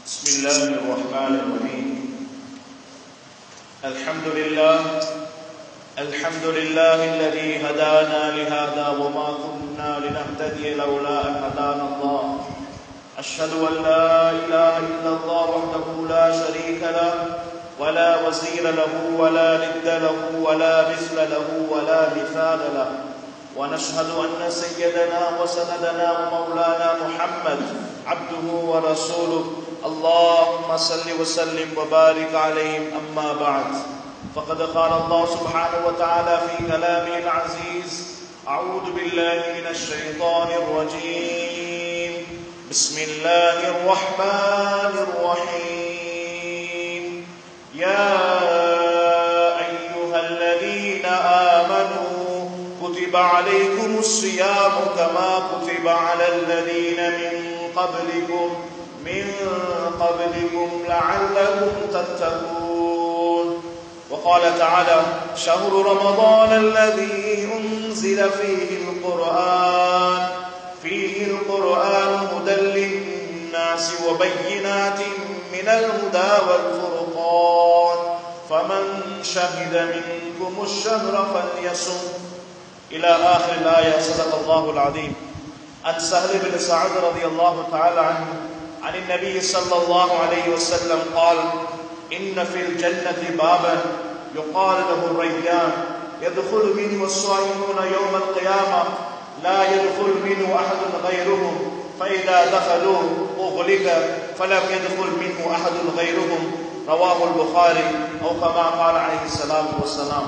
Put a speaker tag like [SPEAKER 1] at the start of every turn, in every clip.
[SPEAKER 1] بسم الله الرحمن الرحيم الحمد لله الحمد لله الذي هدانا لهذا وما كنا لنهتدي لولا ان هدانا الله اشهد ان لا اله الا الله وحده لا شريك له ولا وزير له ولا ند له ولا مثل له ولا مثال له ونشهد ان سيدنا وسندنا ومولانا محمد عبده ورسوله اللهم صل وسلم وبارك عليهم اما بعد فقد قال الله سبحانه وتعالى في كلامه العزيز اعوذ بالله من الشيطان الرجيم بسم الله الرحمن الرحيم يا ايها الذين امنوا كتب عليكم الصيام كما كتب على الذين من قبلكم من قبلكم لعلكم تتقون وقال تعالى شهر رمضان الذي انزل فيه القران فيه القران هدى للناس وبينات من الهدى والفرقان فمن شهد منكم الشهر فليصم إلى آخر الآية صدق الله العظيم عن سهل بن سعد رضي الله تعالى عنه عن النبي صلى الله عليه وسلم قال إن في الجنة بابا يقال له الريان يدخل منه الصائمون يوم القيامة لا يدخل منه أحد غيرهم فإذا دخلوا أغلق فلم يدخل منه أحد غيرهم رواه البخاري أو كما قال عليه الصلاة والسلام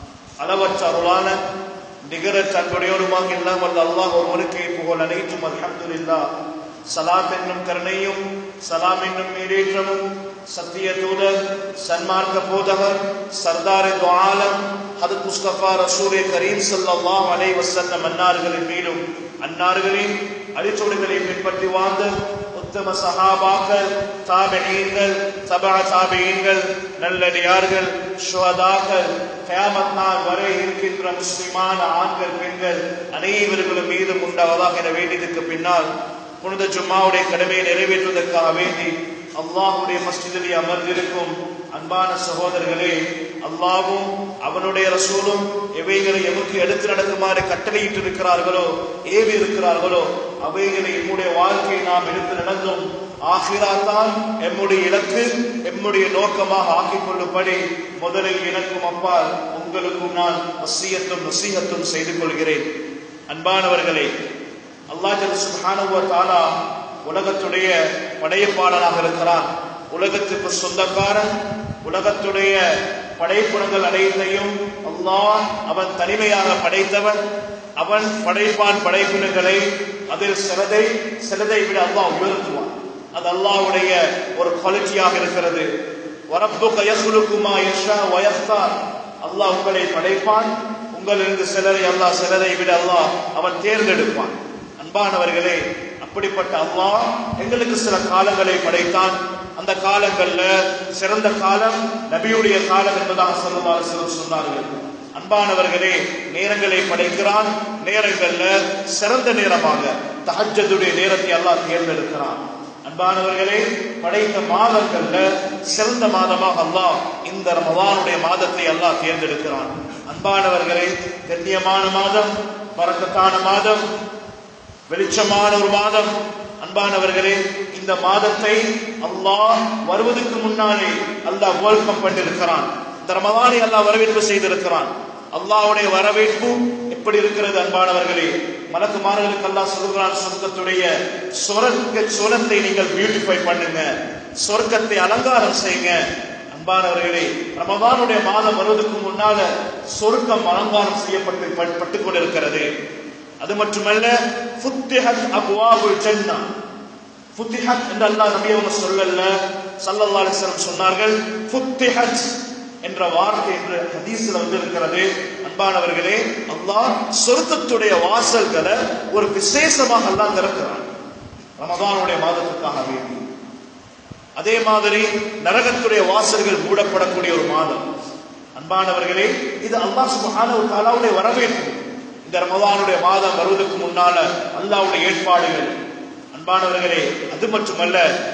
[SPEAKER 1] அளவற்ற அருளான நிகரற்ற அன்புடையோருமாக எல்லாம் வல்ல அல்லாஹ் ஒருவனுக்கே புகழ் அனைத்தும் அல்ஹம்துலில்லா சலாம் என்னும் கருணையும் சலாம் என்னும் மீடேற்றமும் சத்திய தூதர் சன்மார்க்க போதகர் சர்தார் துஆலம் ஹதத் முஸ்தபா ரசூலே கரீம் ஸல்லல்லாஹு அலைஹி வஸல்லம் அன்னார்களின் மீதும் அன்னார்களின் அடிச்சொடுகளை பின்பற்றி வாழ்ந்த உத்தம சஹாபாக்கள் தாபிஈன்கள் தபா தாபிஈன்கள் நல்லடியார்கள் ஷுஹதாக்கள் கயாமத் நாள் வரை இருக்கின்ற முஸ்லிமான ஆண்கள் பெண்கள் அனைவர்களும் மீதும் உண்டாவதாக என வேண்டியதற்கு பின்னால் புனித ஜும்மாவுடைய கடமையை நிறைவேற்றுவதற்காக வேண்டி அல்லாஹுடைய மஸ்ஜிதிலே அமர்ந்திருக்கும் அன்பான சகோதரர்களே அல்லாவும் அவனுடைய ரசூலும் எவைகளை எமக்கு எடுத்து நடக்குமாறு கட்டளையிட்டு இருக்கிறார்களோ ஏவி இருக்கிறார்களோ அவைகளை எம்முடைய வாழ்க்கையை நாம் எடுத்து நடந்தும் ஆகிரா தான் எம்முடைய இலக்கு எம்முடைய நோக்கமாக ஆக்கிக் கொள்ளும்படி முதலில் எனக்கும் அப்பால் உங்களுக்கும் நான் வசியத்தும் நசீகத்தும் செய்து கொள்கிறேன் அன்பானவர்களே அல்லாஹ் சுப்ஹானஹு தாலா உலகத்துடைய படைப்பாளனாக இருக்கிறான் உலகத்துக்கு சொந்தக்காரன் உலகத்துடைய படைப்புணங்கள் அனைத்தையும் அல்லாஹ் அவன் தனிமையாக படைத்தவன் அவன் படைப்பான் படைப்பினங்களை அதில் சிலதை சிலதை விட அல்லாஹ் உயர்த்துவான் அது அல்லாஹ்வுடைய ஒரு குவாலிட்டியாக இருக்கிறது வரப்பு கயசுலுக்குமா யஷா வயஸ்தார் அல்லாஹ் உங்களை படைப்பான் உங்களிருந்து சிலரை அல்லாஹ் சிலரை விட அல்லாஹ் அவன் தேர்ந்தெடுப்பான் அன்பானவர்களே அப்படிப்பட்ட அல்லாஹ் எங்களுக்கு சில காலங்களை படைத்தான் அந்த காலங்கள்ல சிறந்த காலம் நபியுடைய காலம் என்பதாக சொல்லுமாறு சிலர் சொன்னார்கள் அன்பானவர்களே நேரங்களை படைக்கிறான் நேரங்கள்ல சிறந்த நேரமாக தஹஜதுடைய நேரத்தை எல்லாம் தேர்ந்தெடுக்கிறான் அன்பானவர்களே படைத்த மாதங்கள்ல சிறந்த மாதமாக அல்லாஹ் இந்த ரமவானுடைய மாதத்தை அல்லாஹ் தேர்ந்தெடுக்கிறான் அன்பானவர்களே கண்ணியமான மாதம் பறக்கத்தான மாதம் வெளிச்சமான ஒரு மாதம் அன்பானவர்களே இந்த மாதத்தை அல்லாஹ் வருவதற்கு முன்னாலே அல்லாஹ் வெல்கம் பண்ணிருக்கிறான் இந்த ரமதானை அல்லாஹ் வரவேற்பு செய்திருக்கிறான் அல்லாஹ்வுடைய வரவேற்பு எப்படி இருக்கிறது அன்பானவர்களே மலக்குமார்களுக்கு அல்லாஹ் சொல்கிறான் சொர்க்கத்துடைய சொர்க்க சொரத்தை நீங்கள் பியூட்டிஃபை பண்ணுங்க சொர்க்கத்தை அலங்காரம் செய்யுங்க அன்பானவர்களே ரமதானுடைய மாதம் வருவதற்கு முன்னால சொர்க்கம் அலங்காரம் செய்யப்பட்டு பட்டு கொண்டிருக்கிறது அது மட்டுமல்ல ஃபுத்திஹத் அப்வாபுல் ஜன்னா ஃபுத்திஹத் என்று அல்லாஹ் நபி அவங்க சொல்லல ஸல்லல்லாஹு அலைஹி வஸல்லம் சொன்னார்கள் ஃபுத்திஹத் என்ற வார்த்தை என்று ஹதீஸ்ல வந்து இருக்கிறது அன்பானவர்களே அல்லாஹ் சொர்க்கத்துடைய வாசல்களை ஒரு விசேஷமாக அல்லாஹ் திறக்கிறான் ரமதானுடைய மாதத்துக்காக வேண்டி அதே மாதிரி நரகத்துடைய வாசல்கள் மூடப்படக்கூடிய ஒரு மாதம் அன்பானவர்களே இது அல்லாஹ் சுப்ஹானஹு வ தஆலாவுடைய வரவேற்பு இந்த ரமதானுடைய மாதம் வருவதற்கு முன்னால அல்லாவுடைய ஏற்பாடுகள் அன்பானவர்களே அது மட்டுமல்ல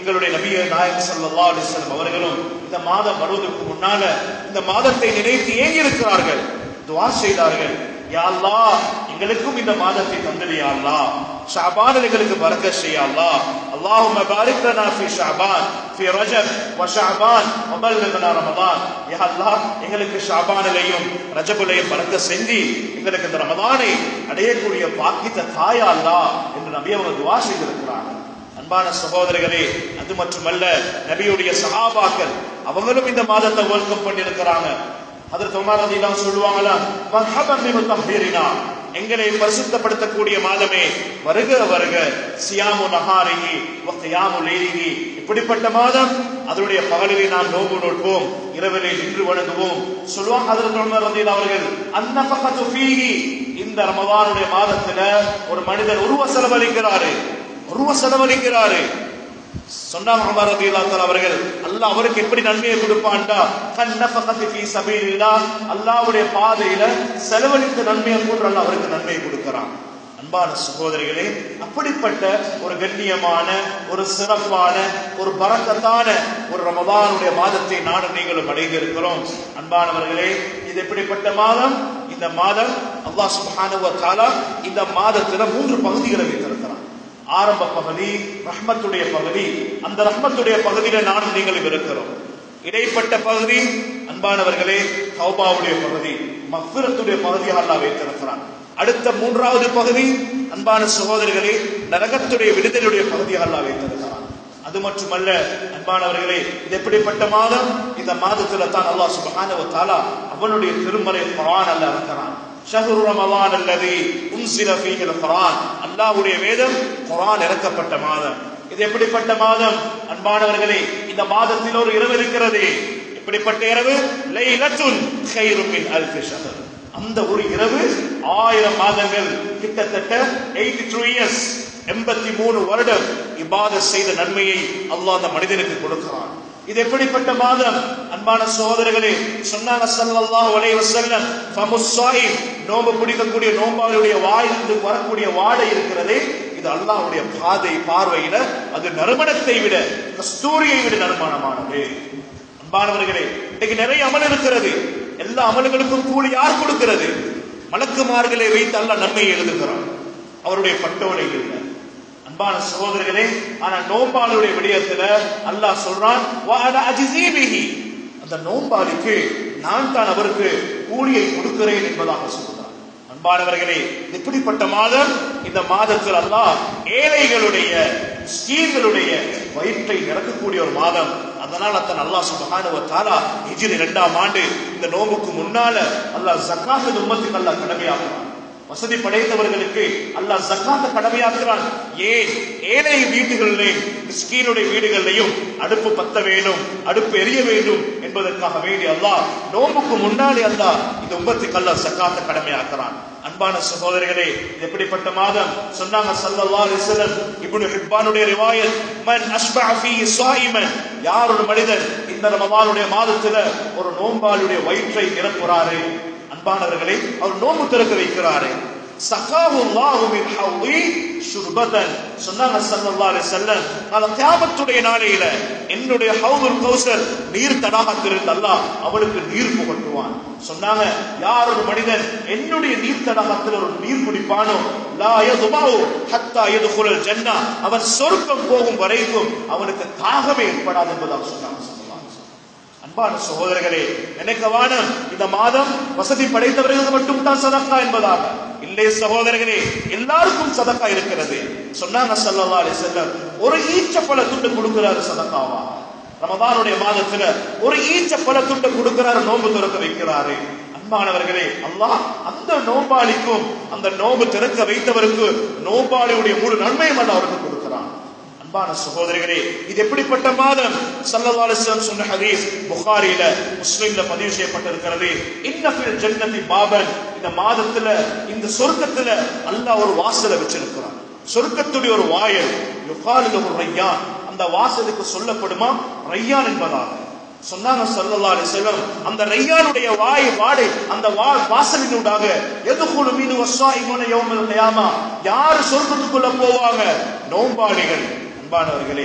[SPEAKER 1] எங்களுடைய நபிய நாயகம் ஸல்லல்லாஹு அலைஹி வஸல்லம் அவர்களும் இந்த மாதம் வருவதற்கு முன்னால இந்த மாதத்தை நினைத்து ஏங்கி இருக்கிறார்கள் துஆ செய்தார்கள் யா அல்லாஹ் எங்களுக்கும் இந்த மாதத்தை தந்தது யா அல்லாஹ் ஷஅபான் எங்களுக்கு பரக்கத் செய்ய அல்லாஹ் அல்லாஹும்ம பாரிக் லனா ஃபீ ஷஅபான் ஃபீ ரஜப் வ ஷஅபான் வ பல்லிக்னா ரமதான் யா அல்லாஹ் எங்களுக்கு ஷஅபானிலையும் ரஜபுலையும் பரக்கத் செஞ்சு எங்களுக்கு இந்த ரமதானை அடையக்கூடிய பாக்கியத்தை தாயா அல்லாஹ் என்று நபி அவங்க துஆ செய்திருக்கிறார்கள் அன்பான சகோதரர்களே அது மட்டுமல்ல நபியுடைய சஹாபாக்கள் அவங்களும் இந்த மாதத்தை வெல்கம் பண்ணியிருக்கிறாங்க அதற்கு உமர் ரலியல்லாஹு சொல்லுவாங்களா மர்ஹபன் பிமுத்தஹிரினா எங்களை பரிசுத்தப்படுத்தக்கூடிய மாதமே வருக வருக சியாமு நஹாரிஹி வ கியாமு லைலிஹி இப்படிப்பட்ட மாதம் அதனுடைய பகலிலே நாம் நோன்பு நோட்போம் இரவிலே நின்று வணங்குவோம் சொல்லுவாங்க ஹஜரத் உமர் ரலியல்லாஹு அவர்கள் அன்னஃபகத்து ஃபீஹி இந்த ரமதானுடைய மாதத்துல ஒரு மனிதன் உருவ செலவழிக்கிறாரு உருவ செலவழிக்கிறாரு சொன்னாங்க உமர் ரலியல்லாஹு தஆலா அவர்கள் அல்லாஹ் அவருக்கு எப்படி நன்மையை கொடுப்பான்டா கன்னஃபகத்தி ஃபீ சபீலில்லாஹ் அல்லாஹ்வுடைய பாதையில செலவழித்த நன்மையை போன்று அல்லாஹ் அவருக்கு நன்மையை கொடுக்கிறான் அன்பான சகோதரிகளே அப்படிப்பட்ட ஒரு கண்ணியமான ஒரு சிறப்பான ஒரு பரக்கத்தான ஒரு ரமதானுடைய மாதத்தை நானும் நீங்களும் அடைந்திருக்கிறோம் அன்பானவர்களே இது எப்படிப்பட்ட மாதம் இந்த மாதம் அல்லாஹ் சுப்ஹானஹு வ தஆலா இந்த மாதத்துல மூன்று பகுதிகளை வைத்திருக்கிறான் ஆரம்ப பகுதி ரஹ்மத்துடைய பகுதி அந்த ரஹ்மத்துடைய பகுதியில நானும் நீங்களும் இருக்கிறோம் இடைப்பட்ட பகுதி அன்பானவர்களே தௌபாவுடைய பகுதி மஃபிரத்துடைய பகுதியாக அல்லாஹ் வைத்திருக்கிறான் அடுத்த மூன்றாவது பகுதி அன்பான சகோதரர்களே நரகத்துடைய விடுதலுடைய பகுதியாக அல்லாஹ் வைத்திருக்கிறான் அது மட்டுமல்ல அன்பானவர்களே இது எப்படிப்பட்ட மாதம் இந்த மாதத்துல தான் அல்லாஹ் சுப்ஹானஹு வ தஆலா அவனுடைய திருமறை குர்ஆன் அல்லாஹ் இருக்கிறான் ஷஹ்ரு ரமலான் அல்லதி உன்சில ஃபீஹில் குர்ஆன் அல்லாஹ்வுடைய வேதம் குர்ஆன் இறக்கப்பட்ட மாதம் இது எப்படிப்பட்ட மாதம் அன்பானவர்களே இந்த மாதத்தில் ஒரு இரவு இருக்கிறது இப்படிப்பட்ட இரவு லைலத்துன் கைரும் மின் அல்ஃபி ஷஹர் அந்த ஒரு இரவு ஆயிரம் மாதங்கள் கிட்டத்தட்ட எயிட்டி த்ரூ இயர்ஸ் எண்பத்தி மூணு வருடம் இபாத செய்த நன்மையை அல்லாஹ் அந்த மனிதனுக்கு கொடுக்கிறான் இது எப்படிப்பட்ட மாதம் அன்பான சகோதரர்களே சொன்னாங்க ஸல்லல்லாஹு அலைஹி வஸல்லம் ஃபமுஸ்ஸாயிம் நோன்பு பிடிக்கக்கூடிய நோம்பாளுடைய வாயிலிருந்து வரக்கூடிய வாடை இருக்கிறதே இது அல்லாஹ்வுடைய பாதை பார்வையில அது நறுமணத்தை விட கஸ்தூரியை விட நறுமணமானது அன்பானவர்களே இன்னைக்கு நிறைய அமல் இருக்கிறது எல்லா அமல்களுக்கும் கூலி யார் கொடுக்கிறது மலக்குமார்களை வைத்து அல்லாஹ் நன்மையை எழுதுகிறான் அவருடைய பட்டோலை இல்லை அன்பான சகோதரர்களே ஆனா நோம்பாளுடைய விடயத்துல அல்லாஹ் சொல்றான் "வஅன அஜ்ஸீ பிஹி." அந்த நோம்பாளிக்கு நான் தான் அவருக்கு கூலியை கொடுக்கிறேன் என்பதாக சொல்கிறான் அன்பானவர்களே இது இப்படிப்பட்ட மாதம் இந்த மாதத்தில் அல்லாஹ் ஏழைகளுடைய ஸ்கீர்களுடைய வயிற்றை நிரக்கக்கூடிய ஒரு மாதம் அதனால தன் அல்லாஹ் சுபஹானஹு வ தஆலா ஹிஜ்ரி இரண்டாம் ஆண்டு இந்த நோம்புக்கு முன்னால அல்லாஹ் ஜக்காத் உம்மத்துக்கு அல்லாஹ் கடமையாக்குறான் வசதி படைத்தவர்களுக்கு அல்லாஹ் ஜக்காத்த கடமையாக்குறான் ஏன் ஏழை வீடுகளிலே மிஸ்கீனுடைய வீடுகளிலையும் அடுப்பு பத்த வேண்டும் அடுப்பு எரிய வேண்டும் என்பதற்காக வேண்டி அல்லாஹ் நோம்புக்கு முன்னாடி அல்லாஹ் இந்த உம்மத்துக்கு அல்லாஹ் ஜக்காத்த கடமையாக்குறான் அன்பான சகோதரர்களே இது எப்படிப்பட்ட மாதம் சொன்னாங்க ஸல்லல்லாஹு அலைஹி வஸல்லம் இப்னு ஹிப்பானுடைய ரிவாயத் மன் அஸ்பஹ ஃபீஹி ஸாயிமன் யார் ஒரு மனிதன் இந்த ரமலானுடைய மாதத்துல ஒரு நோம்பாளுடைய வயிற்றை நிரப்புறாரு அன்பானவர்களே அவர் நோம்பு திறக்க வைக்கிறாரு சகாஹு அல்லாஹு மின் ஹவ்வி ஷுர்பதன் சொன்னாங்க ஸல்லல்லாஹு அலைஹி வஸல்லம் நாளை கியாமத்துடைய நாளையில என்னுடைய ஹவுதுல் கௌசர் நீர் தடாகத்திலிருந்து அல்லாஹ் அவளுக்கு நீர் புகட்டுவான் சொன்னாங்க யார் ஒரு மனிதன் என்னுடைய நீர் தடாகத்தில் ஒரு நீர் குடிப்பானோ லா யதுபாவு ஹத்தா யதுகுல் ஜன்னா அவன் சொர்க்கம் போகும் வரைக்கும் அவனுக்கு தாகமே ஏற்படாது என்பதாக சொன்னாங்க ஸல்லல்லாஹு அலைஹி வஸல்லம். அன்பான சகோதரர்களே நினைக்கவான இந்த மாதம் வசதி படைத்தவர்களுக்கு மட்டும் தான் சதக்கா என்பதாக இல்லை சகோதரர்களே எல்லாருக்கும் சதக்கா இருக்கிறது சொன்னாங்க ஸல்லல்லாஹு அலைஹி வஸல்லம் ஒரு ஈச்ச பழ துண்டு கொடுக்கிறாரு சதக்காவா ரமதானுடைய மாதத்துல ஒரு ஈச்ச பழ துண்டு கொடுக்கிறாரு நோன்பு திறக்க வைக்கிறாரு அன்பானவர்களே அல்லாஹ் அந்த நோம்பாளிக்கும் அந்த நோம்பு திறக்க வைத்தவருக்கு நோம்பாளியுடைய முழு நன்மையும் அல்ல அவருக்கு கொடுக்கிறான் அன்பான சகோதரிகளே இது எப்படிப்பட்ட மாதம் ஸல்லல்லாஹு அலைஹி வஸல்லம் சொன்ன ஹதீஸ் புகாரியில முஸ்லிம்ல பதிவு செய்யப்பட்டிருக்கிறது இன்னஃபில் ஜன்னதி பாபன் இந்த மாதத்துல இந்த சொர்க்கத்துல அல்லாஹ் ஒரு வாசலை வச்சிருக்கிறான் சொர்க்கத்துடைய ஒரு வாயல் யுகாலு லஹு ரையான் அந்த வாசலுக்கு சொல்லப்படுமா ரையான் என்பதாக சொன்னாங்க ஸல்லல்லாஹு அலைஹி வஸல்லம் அந்த ரையானுடைய வாய் வாடை அந்த வா வாசலினூடாக எதுகுலு மீது வஸ்ஸாயிமுன யௌமல் கியாமா யார் சொர்க்கத்துக்குள்ள போவாங்க நோம்பாளிகள் அன்பானவர்களே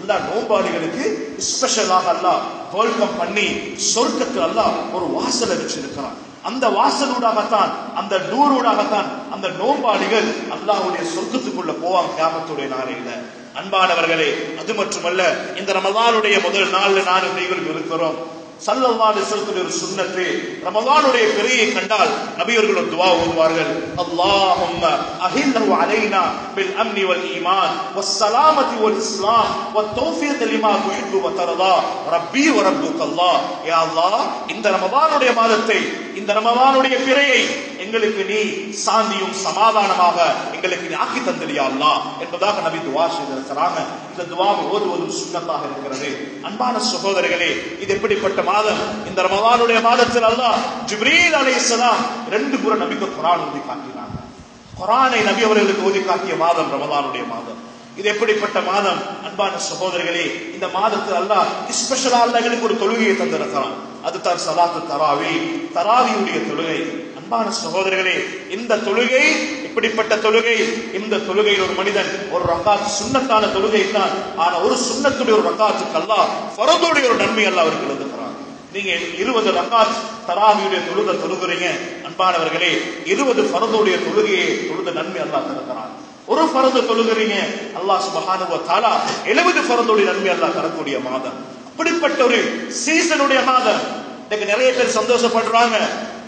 [SPEAKER 1] அல்லாஹ் நோம்பாளிகளுக்கு ஸ்பெஷலாக அல்லாஹ் வெல்கம் பண்ணி சொர்க்கத்தில் அல்லாஹ் ஒரு வாசலை வச்சிருக்கிறான் அந்த வாசலூடாகத்தான் அந்த டூரூடாகத்தான் அந்த நோம்பாளிகள் அல்லாஹ்வுடைய சொர்க்கத்துக்குள்ள போவாங்க கியாமத்துடைய நாளையில அன்பானவர்களே அது மட்டுமல்ல இந்த ரமதானுடைய முதல் நாள்ல நானும் நீங்களும் இருக்கிறோம் சல்லல்லாஹு அலைஹி வஸல்லத்துடைய ஒரு சுன்னத்து ரமலானுடைய பிறையை கண்டால் நபியர்கள் ஒரு துஆ ஓதுவார்கள் அல்லாஹும்ம அஹில்லஹு அலைனா பில் அம்னி வல் ஈமான் வஸ் ஸலாமத்தி வல் இஸ்லாம் வத் தௌஃபீக் லிமா துஹிப்பு வ தர்தா ரப்பி வ ரப்புக அல்லாஹ் யா அல்லாஹ் இந்த ரமலானுடைய மாதத்தை இந்த ரமலானுடைய பிறையை எங்களுக்கு நீ சாந்தியும் சமாதானமாக எங்களுக்கு நீ ஆக்கி தந்திரியா அல்லாஹ் என்பதாக நபி துஆ செய்திருக்கிறாங்க இந்த துஆவை ஓதுவதும் சுன்னத்தாக இருக்கிறது அன்பான சகோதரர்களே இது எப்படிப்பட்ட மாதம் இந்த ரமலானுடைய மாதத்தில் அல்லாஹ் ஜிப்ரீல் அலைஹிஸ்ஸலாம் ரெண்டு முறை நபிக்கு குர்ஆன் ஓதி காட்டினாங்க குர்ஆனை நபி அவர்களுக்கு ஓதி காட்டிய மாதம் ரமலானுடைய மாதம் இது எப்படிப்பட்ட மாதம் அன்பான சகோதரர்களே இந்த மாதத்தில் அல்லாஹ் ஸ்பெஷலா அல்லாஹ் எங்களுக்கு ஒரு தொழுகையை தந்திருக்கிறான் அதுதான் சலாத்து தராவி தராவியுடைய தொழுகை அன்பான சகோதரர்களே இந்த தொழுகை இப்படிப்பட்ட தொழுகை இந்த தொழுகையில் ஒரு மனிதன் ஒரு ரக்காத் சுண்ணத்தான தொழுகை தான் ஆனா ஒரு சுண்ணத்துடைய ஒரு ரக்காத்துக்கு அல்லாஹ் ஃபரதுடைய ஒரு நன்மை அல்லாஹ் அவருக்கு எழுதுகிறான் நீங்க இருபது ரக்காத் தராவியுடைய தொழுத தொழுகிறீங்க அன்பானவர்களே இருபது ஃபரதுடைய தொழுகையை தொழுத நன்மை அல்லாஹ் தருகிறான் ஒரு ஃபரது தொழுகிறீங்க அல்லாஹ் சுபஹானஹு வ தஆலா 70 ஃபரதுடைய நன்மை அல்லாஹ் தரக்கூடிய மாதம் அப்படிப்பட்ட ஒரு சீசனுடைய மாதம் இன்னைக்கு நிறைய பேர் சந்தோஷப்படுறாங்க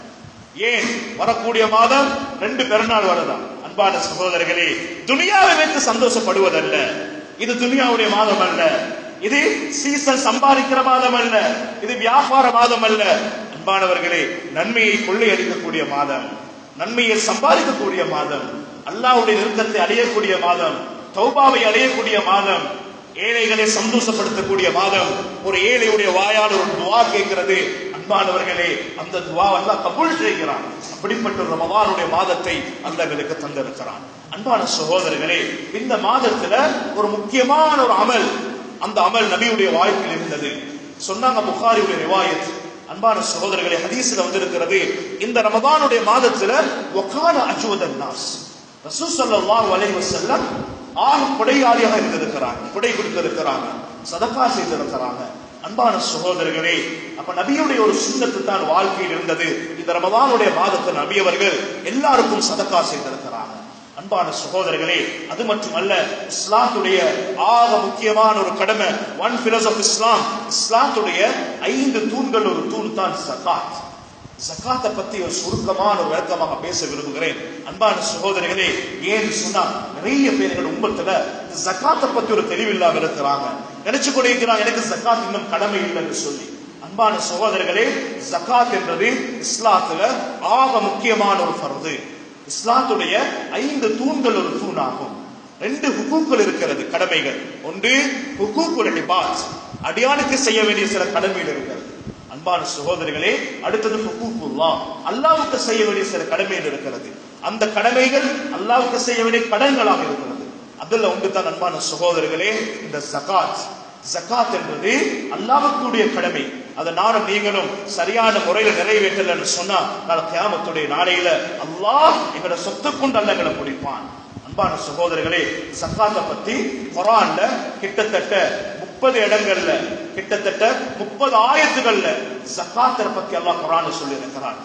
[SPEAKER 1] ஏன் வரக்கூடிய மாதம் ரெண்டு பெருநாள் வருதான் அன்பான சகோதரர்களே துனியாவை வைத்து சந்தோஷப்படுவதல்ல இது துனியாவுடைய மாதம் அல்ல இது சீசன் சம்பாதிக்கிற மாதம் அல்ல இது வியாபார மாதம் அல்ல அன்பானவர்களே நன்மையை கொள்ளையடிக்கக்கூடிய மாதம் நன்மையை சம்பாதிக்கக்கூடிய மாதம் அல்லாஹ்வுடைய நெருக்கத்தை அடையக்கூடிய மாதம் தௌபாவை அடையக்கூடிய மாதம் ஏழைகளை சந்தோஷப்படுத்தக்கூடிய மாதம் ஒரு ஏழையுடைய வாயால் ஒரு துவா கேட்கிறது அன்பானவர்களே அந்த துவா அல்லாஹ் கபூல் செய்கிறான் அப்படிப்பட்ட ஒரு ரமதானுடைய மாதத்தை அல்லாஹ் எங்களுக்கு தந்திருக்கிறான் அன்பான சகோதரர்களே இந்த மாதத்துல ஒரு முக்கியமான ஒரு அமல் அந்த அமல் நபியுடைய வாழ்க்கையில் இருந்தது சொன்னாங்க புகாரியுடைய ரிவாயத் அன்பான சகோதரர்களே ஹதீஸ்ல வந்திருக்கிறது இந்த ரமதானுடைய மாதத்துல ஒக்கான அஜுவதன் நாஸ் ரசூல் ஸல்லல்லாஹு அலைஹி வஸல்லம் ஆக கொடையாளியாக இருந்திருக்கிறாங்க கொடை கொடுத்திருக்கிறாங்க சதக்கா செய்திருக்கிறாங்க அன்பான சகோதரர்களே அப்ப நபியுடைய ஒரு சுண்ணத்து தான் வாழ்க்கையில் இருந்தது இந்த ரமதானுடைய மாதத்தில் நபி அவர்கள் எல்லாருக்கும் சதக்கா செய்திருக்கிறாங்க அன்பான சகோதரர்களே அது மட்டுமல்ல இஸ்லாத்துடைய ஆக முக்கியமான ஒரு கடமை ஒன் பிலஸ் ஆஃப் இஸ்லாம் இஸ்லாத்துடைய ஐந்து தூண்கள் ஒரு தூண் தான் சகாத் ஜக்காத்தை பத்தி ஒரு சுருக்கமான ஒரு விளக்கமாக பேச விரும்புகிறேன் அன்பான சகோதரிகளே ஏன்னு சொன்னா நிறைய பேர்கள் உம்மத்துல இந்த ஜக்காத்தை பத்தி ஒரு தெளிவில்லாம இருக்கிறாங்க நினைச்சு கொண்டிருக்கிறாங்க எனக்கு ஜக்காத் இன்னும் கடமை இல்லைன்னு சொல்லி அன்பான சகோதரர்களே ஜக்காத் என்பது இஸ்லாத்துல ஆக முக்கியமான ஒரு ஃபர்து இஸ்லாத்துடைய ஐந்து தூண்கள் ஒரு தூணாகும் ரெண்டு ஹுக்கூக்கள் இருக்கிறது கடமைகள் ஒன்று ஹுக்கூக்குல் இபாத் அடியானுக்கு செய்ய வேண்டிய சில கடமைகள் இருக்கிறது அன்பான சகோதரிகளே அடுத்தது ஹுக்கூக்குல்லா அல்லாவுக்கு செய்ய வேண்டிய சில கடமைகள் இருக்கிறது அந்த கடமைகள் அல்லாவுக்கு செய்ய வேண்டிய கடன்களாக இருக்கிறது அதுல ஒன்று தான் அன்பான சகோதரர்களே இந்த ஜகாத் ஜகாத் என்பது அல்லாவுக்குடைய கடமை அதை நானும் நீங்களும் சரியான முறையில நிறைவேற்றலன்னு சொன்னா நாளை கியாமத்துடைய நாளையில அல்லாஹ் எங்களோட சொத்து கொண்டு அல்ல எங்களை பிடிப்பான் அன்பான சகோதரர்களே ஜக்காத்தை பத்தி குரான்ல கிட்டத்தட்ட முப்பது இடங்கள்ல கிட்டத்தட்ட முப்பது ஆயத்துகள்ல ஜக்காத்தை பத்தி அல்லாஹ் குரான் சொல்லி இருக்கிறான்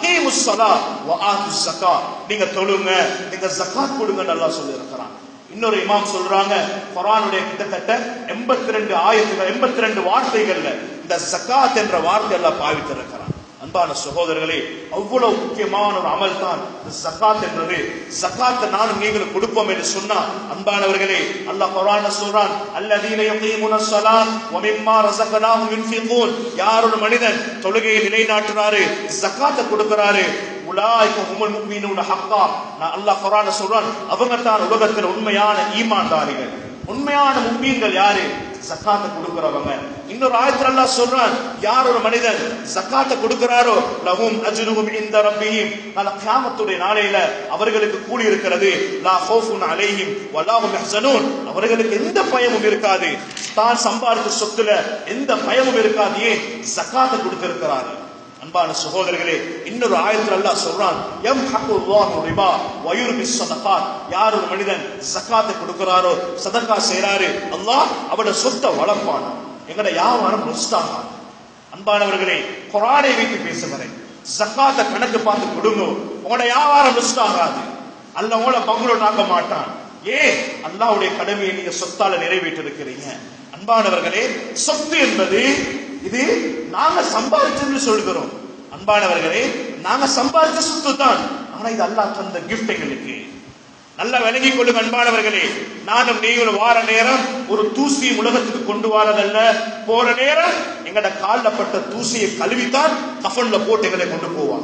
[SPEAKER 1] நீங்க தொழுங்க நீங்க ஜக்காத் கொடுங்க அல்லாஹ் சொல்லி இருக்கிறான் இன்னொரு இமாம் சொல்றாங்க குரானுடைய கிட்டத்தட்ட எண்பத்தி ரெண்டு ஆயிரத்துகள் எண்பத்தி ரெண்டு வார்த்தைகள்ல இந்த ஜக்காத் என்ற வார்த்தை எல்லாம் பாவித்திருக்கிறான் அன்பான சகோதரர்களே அவ்வளவு முக்கியமான ஒரு அமல் தான் ஜக்காத் என்பது ஜக்காத்தை நானும் நீங்களும் கொடுப்போம் என்று சொன்னா அன்பானவர்களே அல்லாஹ் குர்ஆன்ல சொல்றான் அல்லதீன யகீமுன ஸலாத் வ மிம்மா ரஸக்னாஹும் யுன்ஃபிகூன் யார் ஒரு மனிதன் தொழுகையை நிலைநாட்டுறாரு ஜக்காத்தை கொடுக்கறாரு உலாய்க்கு ஹுமுல் முஃமினூன ஹக்கா நான் அல்லாஹ் குர்ஆன்ல சொல்றான் அவங்க தான் உலகத்தில் உண்மையான ஈமான்தாரிகள் உண்மையான மும்மீன்கள் யாரு ஜக்காத்தை கொடுக்கிறவங்க இன்னொரு ஆயத்துல அல்லாஹ் சொல்றான் யார் ஒரு மனிதன் ஜக்காத்தை கொடுக்கிறாரோ லஹும் அஜ்ருஹும் இன்த ரப்பிஹிம் நாளை கியாமத்துடைய நாளையில அவர்களுக்கு கூலி இருக்கிறது லா ஹௌஃபுன் அலைஹிம் வலாஹும் யஹ்சனூன் அவர்களுக்கு எந்த பயமும் இருக்காது தான் சம்பாதித்த சொத்துல எந்த பயமும் இருக்காது ஏன் ஜக்காத்தை கொடுத்திருக்கிறாரு அன்பான சகோதரர்களே இன்னொரு ஆயத்தில் அல்லாஹ் சொல்றான் எம் ஹக்குல்லாஹு ரிபா வயுர்பி ஸதகாத் யார் ஒரு மனிதன் ஜகாத்தை கொடுக்கறாரோ சதகா செய்றாரு அல்லாஹ் அவட சொத்தை வளர்ப்பான் எங்கட வியாபாரம் நொஸ்டாக அன்பானவர்களே குரானை வைத்து பேசுகிறேன் ஜக்காத்த கணக்கு பார்த்து கொடுங்க உங்களோட வியாபாரம் நொஸ்ட் ஆகாது அல்ல உங்களோட பங்களோ நாக்க மாட்டான் ஏன் அல்லாஹ்வுடைய கடமையை நீங்க சொத்தால நிறைவேற்றிருக்கிறீங்க அன்பானவர்களே சொத்து என்பது இது நாங்க சம்பாதிச்சதுன்னு சொல்கிறோம் அன்பானவர்களே நாங்க சம்பாதிச்ச சொத்து தான் ஆனா இது அல்லாஹ் தந்த கிஃப்ட் எங்களுக்கு நல்லா விளங்கிக் கொள்ளுங்க அன்பானவர்களே நானும் நீங்களும் வார நேரம் ஒரு தூசி உலகத்துக்கு கொண்டு வாரதல்ல போற நேரம் எங்கட கால்ல பட்ட தூசியை கழுவித்தான் கஃபன்ல போட்டு எங்களை கொண்டு போவாங்க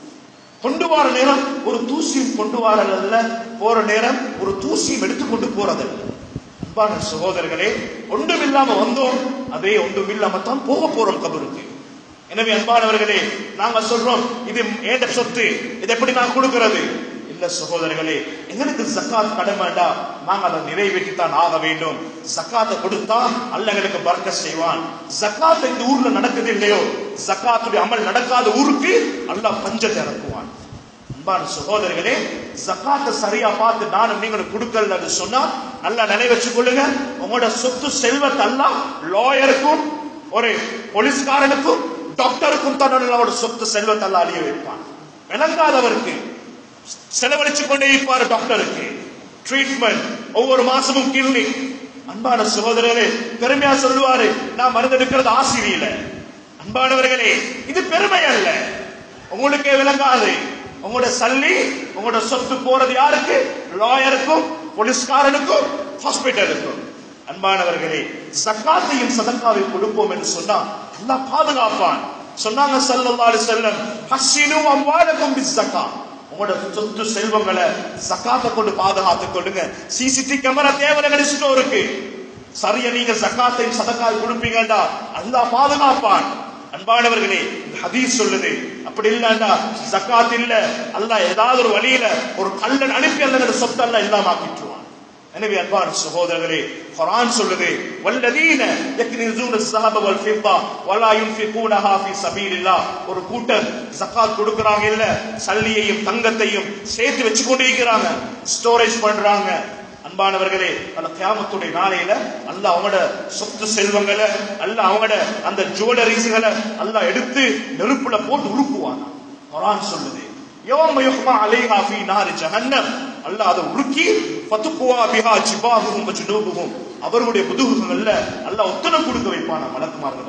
[SPEAKER 1] கொண்டு வார நேரம் ஒரு தூசியும் கொண்டு வாரதல்ல போற நேரம் ஒரு தூசியும் எடுத்து கொண்டு போறதல்ல அன்பான சகோதரர்களே ஒன்றும் இல்லாம வந்தோம் அதே ஒன்றும் இல்லாம தான் போக போறோம் கபருக்கு எனவே அன்பானவர்களே நாங்க சொல்றோம் இது ஏத சொத்து இது எப்படி நான் கொடுக்கிறது இல்ல சகோதரர்களே எங்களுக்கு ஜக்காத் கடமைடா நாங்க அதை நிறைவேற்றித்தான் ஆக வேண்டும் ஜக்காத்தை கொடுத்தா அல்ல எங்களுக்கு பறக்க செய்வான் ஜக்காத் இந்த ஊர்ல நடக்குது இல்லையோ ஜக்காத்துடைய அமல் நடக்காத ஊருக்கு அல்லாஹ் பஞ்சத்தை இறக்குவான் அன்பான சகோதரர்களே ஜக்காத்தை சரியா பார்த்து நானும் நீங்களும் கொடுக்கலன்னு சொன்னா நல்லா நினைவு வச்சுக் கொள்ளுங்க உங்களோட சொத்து செல்வத்தை எல்லாம் லாயருக்கும் ஒரு போலீஸ்காரனுக்கும் டாக்டருக்கும் தன்னோட சொத்து செல்வத்தை எல்லாம் அழிய வைப்பான் விளங்காதவருக்கு செலவழிச்சு கொண்டே இருப்பார் டாக்டருக்கு ட்ரீட்மெண்ட் ஒவ்வொரு மாசமும் கிளினிக் அன்பான சகோதரர்களே பெருமையா சொல்லுவாரு நான் மருந்து எடுக்கிறது ஆசிரியல அன்பானவர்களே இது பெருமை அல்ல உங்களுக்கே விளங்காது உங்களோட சல்லி உங்களோட சொத்து போறது யாருக்கு லாயருக்கும் போலீஸ்காரனுக்கும் ஹாஸ்பிட்டலுக்கும் அன்பானவர்களே சக்காத்தையும் சதக்காவை கொடுப்போம் என்று சொன்னா அல்லாஹ் பாதுகாப்பான் சொன்னாங்க ஸல்லல்லாஹு அலைஹி வஸல்லம் ஹஸ்ஸினு அம்வாலக்கும் பிஸ்ஸக்கா உங்களோட சொத்து செல்வங்களை சக்காத்தை கொண்டு பாதுகாத்துக் கொள்ளுங்க சிசிடி கேமரா தேவையான ஸ்டோருக்கு சரியா நீங்க சக்காத்தையும் சதக்காய் கொடுப்பீங்கடா அல்லாஹ் பாதுகாப்பான் அன்பானவர்களே இந்த ஹதீஸ் சொல்லுது அப்படி இல்லண்டா ஜக்காத் இல்ல அல்லாஹ் ஏதாவது ஒரு வழியில ஒரு கல்லன் அனுப்பி அந்த சொத்தை எல்லாம் இல்லாம ஆக்கிட்டுருவான் எனவே அன்பான சகோதரர்களே குர்ஆன் சொல்லுது வல்லதீன யக்னிசூன الذهب والفضة ولا ينفقونها في سبيل الله ஒரு கூட்டம் ஜகாத் கொடுக்கறாங்க இல்ல சல்லியையும் தங்கத்தையும் சேர்த்து வச்சு கொண்டு இருக்கிறாங்க ஸ்டோரேஜ் பண்றாங்க அன்பானவர்களே அந்த கியாமத்துடைய நாளையில அல்லாஹ் அவங்களோட சொத்து செல்வங்களை அல்லாஹ் அவங்களோட அந்த ஜுவல்லரிஸ்களை அல்லாஹ் எடுத்து நெருப்புல போட்டு உருக்குவாங்க குர்ஆன் சொல்லுது யௌம யுஹ்மா அலைஹா ஃபீ நாரி ஜஹன்னம் அல்லாஹ் அதை உருக்கி ஃபதுக்குவா பிஹா ஜிபாஹுஹும் வஜுனூபுஹும் அவர்களுடைய முதுகுகள்ல அல்லாஹ் ஒத்தனம் கொடுக்க வைப்பானா மலக்குமார்களை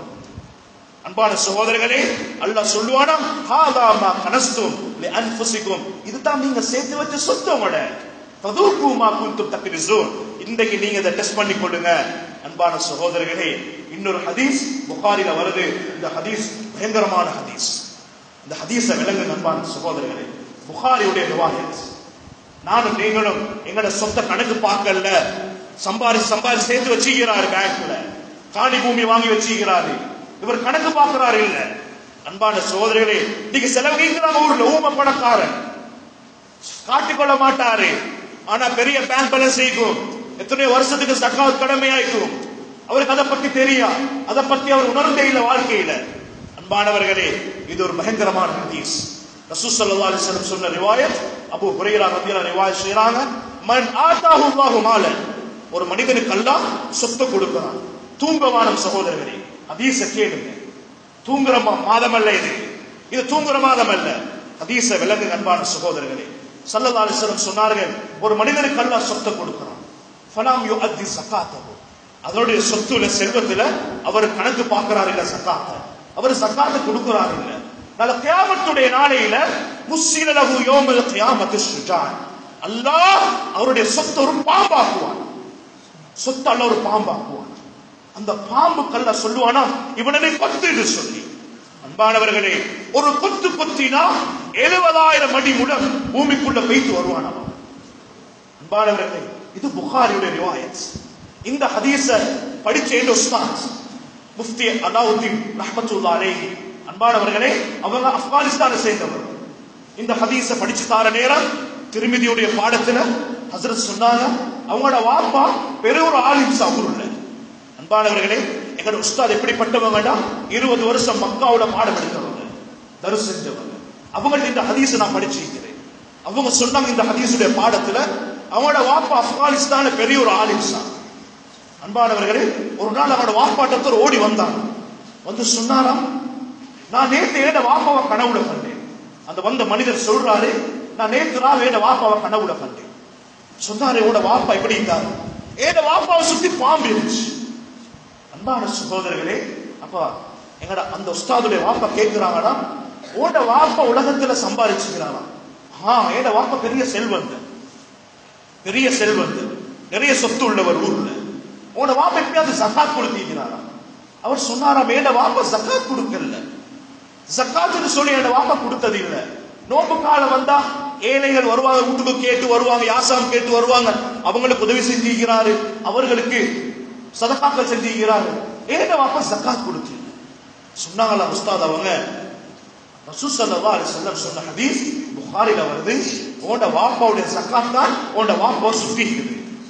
[SPEAKER 1] அன்பான சகோதரர்களே அல்லாஹ் சொல்லுவானா ஹாதா மா கனஸ்தும் லி அன்ஃபுசிக்கும் இதுதான் நீங்க சேர்த்து வச்ச சொத்து உங்களோட ஃபதூக்கு மா குன்தும் தக்ரிசூன் இன்றைக்கு நீங்க இதை டெஸ்ட் பண்ணி கொள்ளுங்க அன்பான சகோதரர்களே இன்னொரு ஹதீஸ் புகாரில வருது இந்த ஹதீஸ் பயங்கரமான ஹதீஸ் இந்த ஹதீஸ விளங்கு அன்பான சகோதரர்களே புகாரியுடைய ரிவாயத் நானும் நீங்களும் எங்கட சொந்த கணக்கு பார்க்கல சம்பாரி சம்பாரி சேர்த்து வச்சுக்கிறாரு பேங்க்ல காணி பூமி வாங்கி வச்சுக்கிறாரு இவர் கணக்கு பார்க்கிறாரு இல்ல அன்பான சகோதரர்களே இன்னைக்கு செலவழிக்கிறாங்க ஊர்ல ஊம பணக்காரன் காட்டிக்கொள்ள மாட்டாரு ஆனா பெரிய பேங்க் பேலன்ஸ் இருக்கும் எத்தனையோ வருஷத்துக்கு சக்காத் கடமையாய்க்கும் அவருக்கு அதை பத்தி தெரியா அதை பத்தி அவர் உணர்ந்தே இல்ல வாழ்க்கையில அன்பானவர்களே இது ஒரு பயங்கரமான ஹதீஸ் ரசூல் ஸல்லல்லாஹு அலைஹி வஸல்லம் சொன்ன ரிவாயத் அபூ ஹுரைரா ரலியல்லாஹு ரிவாயத் செய்றாங்க மன் ஆதாஹு அல்லாஹு மாலன் ஒரு மனிதனுக்கு அல்லாஹ் சொத்து கொடுக்கிறான் தூங்கவானம் சகோதரர்களே ஹதீஸ கேளுங்க தூங்குற மா- மாதம் அல்ல இது இது தூங்குற மாதம் அல்ல ஹதீஸ விலங்கு அன்பான சகோதரர்களே ஸல்லல்லாஹு அலைஹி வஸல்லம் சொன்னார்கள் ஒரு மனிதனுக்கு அல்லாஹ் சொத்தை கொடுக்கிறான் ஃபலாம் யுஅத்தி ஸகாத்தஹு அதனுடைய சொத்துல செல்வத்துல அவர் கணக்கு பார்க்கிறார் இல்ல சக்காத்த அவர் சக்காத்த கொடுக்கிறார் இல்ல நல்ல கியாமத்துடைய நாளையில முஸ்ஸில லஹு யௌமல் கியாமத்து ஷுஜான் அல்லாஹ் அவருடைய சொத்தை ஒரு பாம்பாக்குவான் சொத்து அல்ல ஒரு பாம்பாக்குவான் அந்த பாம்பு கல்ல சொல்லுவானா இவனனை கொத்துன்னு சொல்லி அன்பானவர்களே ஒரு கொத்து கொத்தினா எழுபதாயிரம் அடி முடம் பூமிக்குள்ள பெய்து வருவான் அவன் அன்பானவர்களே இது புகாரியுடைய ரிவாயத் இந்த ஹதீஸ படிச்ச இந்த உஸ்தாத் முஃப்தி அலாவுதீன் ரஹ்மத்துல்லா அலைஹி அன்பானவர்களே அவங்க ஆப்கானிஸ்தானை சேர்ந்தவர் இந்த ஹதீஸ படிச்சு தார நேரம் திருமதியுடைய பாடத்துல ஹசரத் சொன்னாங்க அவங்களோட வாப்பா பெரிய ஒரு ஆலிம் ஊருள்ள அன்பானவர்களே எங்களோட உஸ்தாத் எப்படிப்பட்டவங்கடா இருபது வருஷம் மக்காவோட பாடம் எடுத்தவங்க தரு செஞ்சவங்க அவங்கள்ட்ட இந்த ஹதீஸ் நான் படிச்சிருக்கிறேன் அவங்க சொன்னாங்க இந்த ஹதீஸுடைய பாடத்துல அவங்களோட வாப்பா ஆப்கானிஸ்தான பெரிய ஒரு ஆலிம்சா அன்பானவர்களே ஒரு நாள் அவனோட வாப்பாட்டத்தர் ஓடி வந்தான் வந்து சொன்னாராம் நான் நேத்து ஏட வாப்பாவை கனவுல கண்டேன் அந்த வந்த மனிதர் சொல்றாரு நான் நேத்து ராவ ஏட வாப்பாவை கனவுல கண்டேன் சொன்னாரு உட வாப்பா எப்படி இருந்தாரு ஏட வாப்பாவை சுத்தி பாம்பு இருந்துச்சு அன்பான சகோதரர்களே அப்பா எங்கட அந்த உஸ்தாதுடைய வாப்பா கேட்கிறாங்களா உட வாப்பா உலகத்துல சம்பாதிச்சுக்கிறாரா ஆ ஏட வாப்பா பெரிய செல்வந்தர் பெரிய செல்வந்தர் நிறைய சொத்து உள்ளவர் ஊர்ல உன வாப்பா எப்பயாவது ஜக்காத் கொடுத்தீங்கிறாரா அவர் சொன்னாராம் ஏட வாப்பா ஜக்காத் கொடுக்கல ஜக்காத்துன்னு சொல்லி என் வாப்பா கொடுத்தது இல்ல நோம்பு காலம் வந்தா ஏழைகள் வருவாங்க வீட்டுக்கு கேட்டு வருவாங்க யாசாம் கேட்டு வருவாங்க அவங்களுக்கு உதவி செஞ்சிருக்கிறாரு அவர்களுக்கு சதகாக்கள் செஞ்சிருக்கிறாரு ஏட வாப்பா ஜக்காத் கொடுத்து சொன்னாங்களா உஸ்தாத் அவங்க ரசூல் ஸல்லல்லாஹு அலைஹி வஸல்லம் சொன்ன ஹதீஸ் புகாரில வருது உன்ட வாப்பாவுடைய ஜக்காத் தான் உன்ட வாப்பா சுத்தி இருக்குது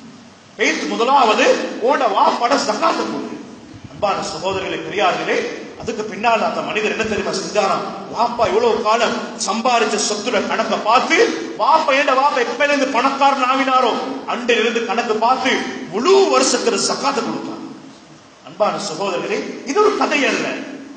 [SPEAKER 1] பெய்த் முதலாவது உன்ட வாப்பாட ஜக்காத்தை கொடு அன்பான சகோதரர்களே பெரியார்களே அதுக்கு பின்னால் அந்த மனிதர் என்ன தெரியுமா செஞ்சாராம் வாப்பா இவ்வளவு காலம் சம்பாதிச்ச சொத்துல கணக்கை பார்த்து வாப்பா ஏண்ட வாப்பா எப்ப இருந்து பணக்காரன் ஆவினாரோ அன்றில் இருந்து கணக்கு பார்த்து முழு வருஷத்துல சக்காத்தை கொடுத்தார் அன்பான சகோதரர்களே இது ஒரு கதை அல்ல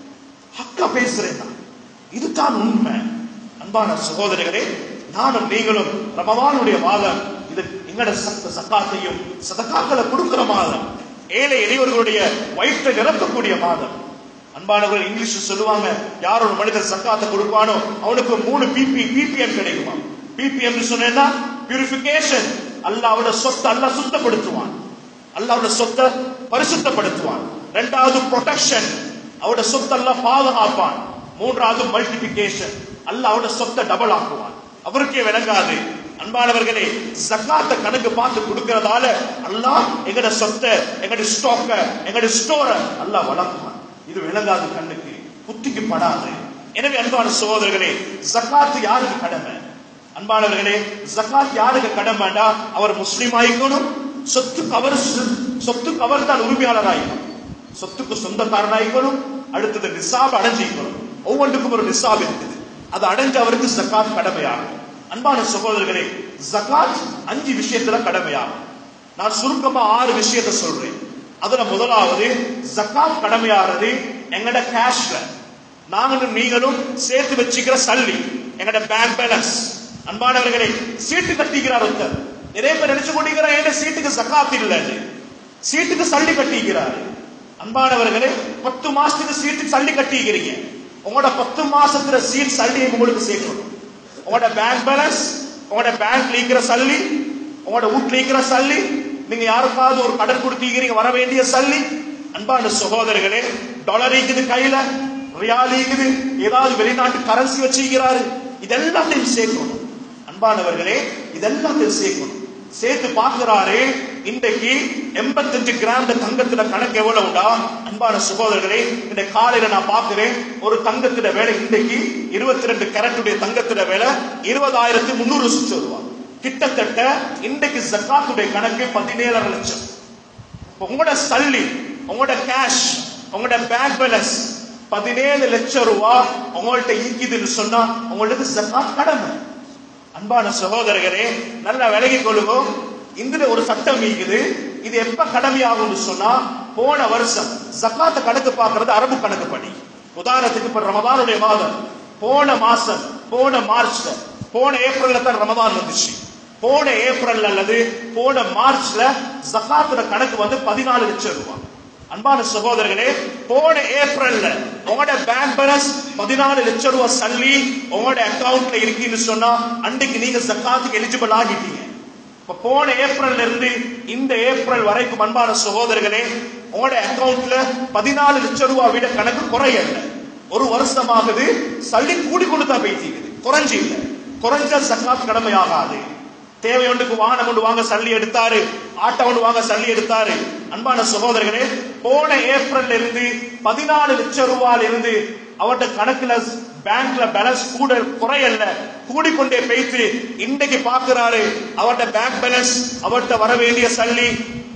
[SPEAKER 1] ஹக்கா பேசுறேன் நான். இதுதான் உண்மை அன்பான சகோதரர்களே நானும் நீங்களும் ரமவானுடைய மாதம் இது எங்கட சத்த சக்காத்தையும் சதக்காக்களை கொடுக்கிற மாதம் ஏழை எளியவர்களுடைய வயிற்றை நிரப்பக்கூடிய மாதம் அன்பானவர்கள் இங்கிலீஷ் சொல்லுவாங்க யார் ஒரு மனிதர் சக்காத்தை கொடுப்பானோ அவனுக்கு மூணு பிபி பிபிஎம் கிடைக்குமா பிபிஎம் சொன்னா பியூரிபிகேஷன் அல்லாவோட சொத்தை அல்லாஹ் சுத்தப்படுத்துவான் அல்லாவோட சொத்தை பரிசுத்தப்படுத்துவான் ரெண்டாவது ப்ரொடெக்ஷன் அவரோட சொத்தை எல்லாம் பாதுகாப்பான் மூன்றாவது மல்டிபிகேஷன் அல்லாஹ் அவரோட சொத்தை டபுள் ஆக்குவான் அவருக்கே விளங்காது அன்பானவர்களே ஜக்காத்த கணக்கு பார்த்து கொடுக்கறதால அல்லாஹ் எங்கட சொத்தை எங்கட ஸ்டாக்க எங்கட ஸ்டோரை அல்லாஹ் வளர்ப்பான் இது விளங்காது கண்ணுக்கு புத்திக்கு படாது எனவே அன்பான சகோதரர்களே ஜக்காத்து யாருக்கு கடமை அன்பானவர்களே ஜக்காத் யாருக்கு கடமைண்டா அவர் முஸ்லீம் ஆயிக்கணும் சொத்துக்கு அவர் சொத்துக்கு அவர் தான் உரிமையாளர் ஆயிக்கணும் சொத்துக்கு சொந்தக்காரன் ஆயிக்கணும் அடுத்தது நிசாப் அடைஞ்சிக்கணும் ஒவ்வொன்றுக்கும் ஒரு நிசாப் இருக்குது அது அடைஞ்ச அவருக்கு ஜக்காத் கடமையாகும் அன்பான சகோதரர்களே ஜக்காத் அஞ்சு விஷயத்துல கடமையாகும் நான் சுருக்கமா ஆறு விஷயத்தை சொல்றேன் அதுல முதலாவது ஜக்காத் கடமையாகிறது எங்கட கேஷ்ல நாங்களும் நீங்களும் சேர்த்து வச்சுக்கிற சல்லி எங்கட பேங்க் பேலன்ஸ் அன்பானவர்களே சீட்டு கட்டிக்கிறார் ஒருத்தர் நிறைய பேர் நினைச்சு கொண்டிருக்கிறார் என் சீட்டுக்கு ஜக்காத் இல்லைன்னு சீட்டுக்கு சல்லி கட்டிக்கிறார் அன்பானவர்களே பத்து மாசத்துக்கு சீட்டுக்கு சல்லி கட்டிக்கிறீங்க உங்களோட பத்து மாசத்துல சீட் சல்லி உங்களுக்கு சேர்க்கணும் உங்களோட பேங்க் பேலன்ஸ் உங்களோட பேங்க் இருக்கிற சல்லி உங்களோட வீட்டுல இருக்கிற சல்லி நீங்க யாருக்காவது ஒரு கடன் கொடுத்தீங்க வர வேண்டிய சல்லி அன்பான சகோதரர்களே டாலர் இருக்குது கையில ரியால் இருக்குது ஏதாவது வெளிநாட்டு கரன்சி வச்சிருக்கிறாரு இதெல்லாத்தையும் சேர்க்கணும் அன்பானவர்களே இதெல்லாத்தையும் சேர்க்கணும் சேர்த்து பார்க்கிறாரு இன்றைக்கு எண்பத்தஞ்சு கிராம் தங்கத்துல கணக்கு எவ்வளவுடா அன்பான சகோதரர்களே இந்த காலையில நான் பார்க்கிறேன் ஒரு தங்கத்துல வேலை இன்றைக்கு இருபத்தி ரெண்டு கேரட்டுடைய தங்கத்துல வேலை இருபதாயிரத்தி முன்னூறு சுற்று ரூபாய் கிட்டத்தட்ட இன்றைக்கு ஜக்காத்துடைய கணக்கு பதினேழரை லட்சம் இப்ப உங்களோட சல்லி உங்களோட கேஷ் உங்களோட பேங்க் பேலன்ஸ் பதினேழு லட்சம் ரூபாய் உங்கள்ட்ட ஈக்குதுன்னு சொன்னா உங்களுக்கு ஜக்காத் கடமை அன்பான சகோதரர்களே நல்லா விலகி கொள்ளுவோம் இந்த ஒரு சட்டம் இருக்குது இது எப்ப கடமையாகும்னு சொன்னா போன வருஷம் ஜக்காத்த கணக்கு பார்க்கறது அரபு கணக்கு படி உதாரணத்துக்கு இப்ப ரமதானுடைய மாதம் போன மாசம் போன மார்ச்ல போன ஏப்ரல்ல தான் ரமதான் வந்துச்சு போன ஏப்ரல் அல்லது போன மார்ச்ல ஜகாத்துல கணக்கு வந்து பதினாலு லட்சம் ரூபாய் அன்பான சகோதரர்களே போன ஏப்ரல்ல உங்களோட பேங்க் பேலன்ஸ் பதினாலு லட்சம் ரூபாய் சல்லி உங்களோட அக்கவுண்ட்ல இருக்குன்னு சொன்னா அன்றைக்கு நீங்க ஜக்காத்துக்கு எலிஜிபிள் ஆகிட்டீங்க இப்ப போன ஏப்ரல்ல இருந்து இந்த ஏப்ரல் வரைக்கும் அன்பான சகோதரர்களே உங்களோட அக்கவுண்ட்ல பதினாலு லட்சம் ரூபாய் விட கணக்கு குறையல ஒரு வருஷமாகுது சல்லி கூடி கொண்டு தான் பேசிக்குது குறைஞ்சு இல்ல குறைஞ்ச ஜக்காத் கடமையாகாது தேவை ஒன்றுக்கு வாகனம் கொண்டு வாங்க சல்லி எடுத்தாரு ஆட்டோ கொண்டு வாங்க சல்லி எடுத்தாரு அன்பான சகோதரர்களே போன ஏப்ரல்ல இருந்து பதினாலு லட்சம் ரூபாயில இருந்து அவர்கிட்ட கணக்குல பேங்க்ல பேலன்ஸ் கூட குறையல்ல கூடிக்கொண்டே பேய்த்து இன்றைக்கு பாக்குறாரு அவர்கிட்ட பேங்க் பேலன்ஸ் அவர்கிட்ட வர வேண்டிய சல்லி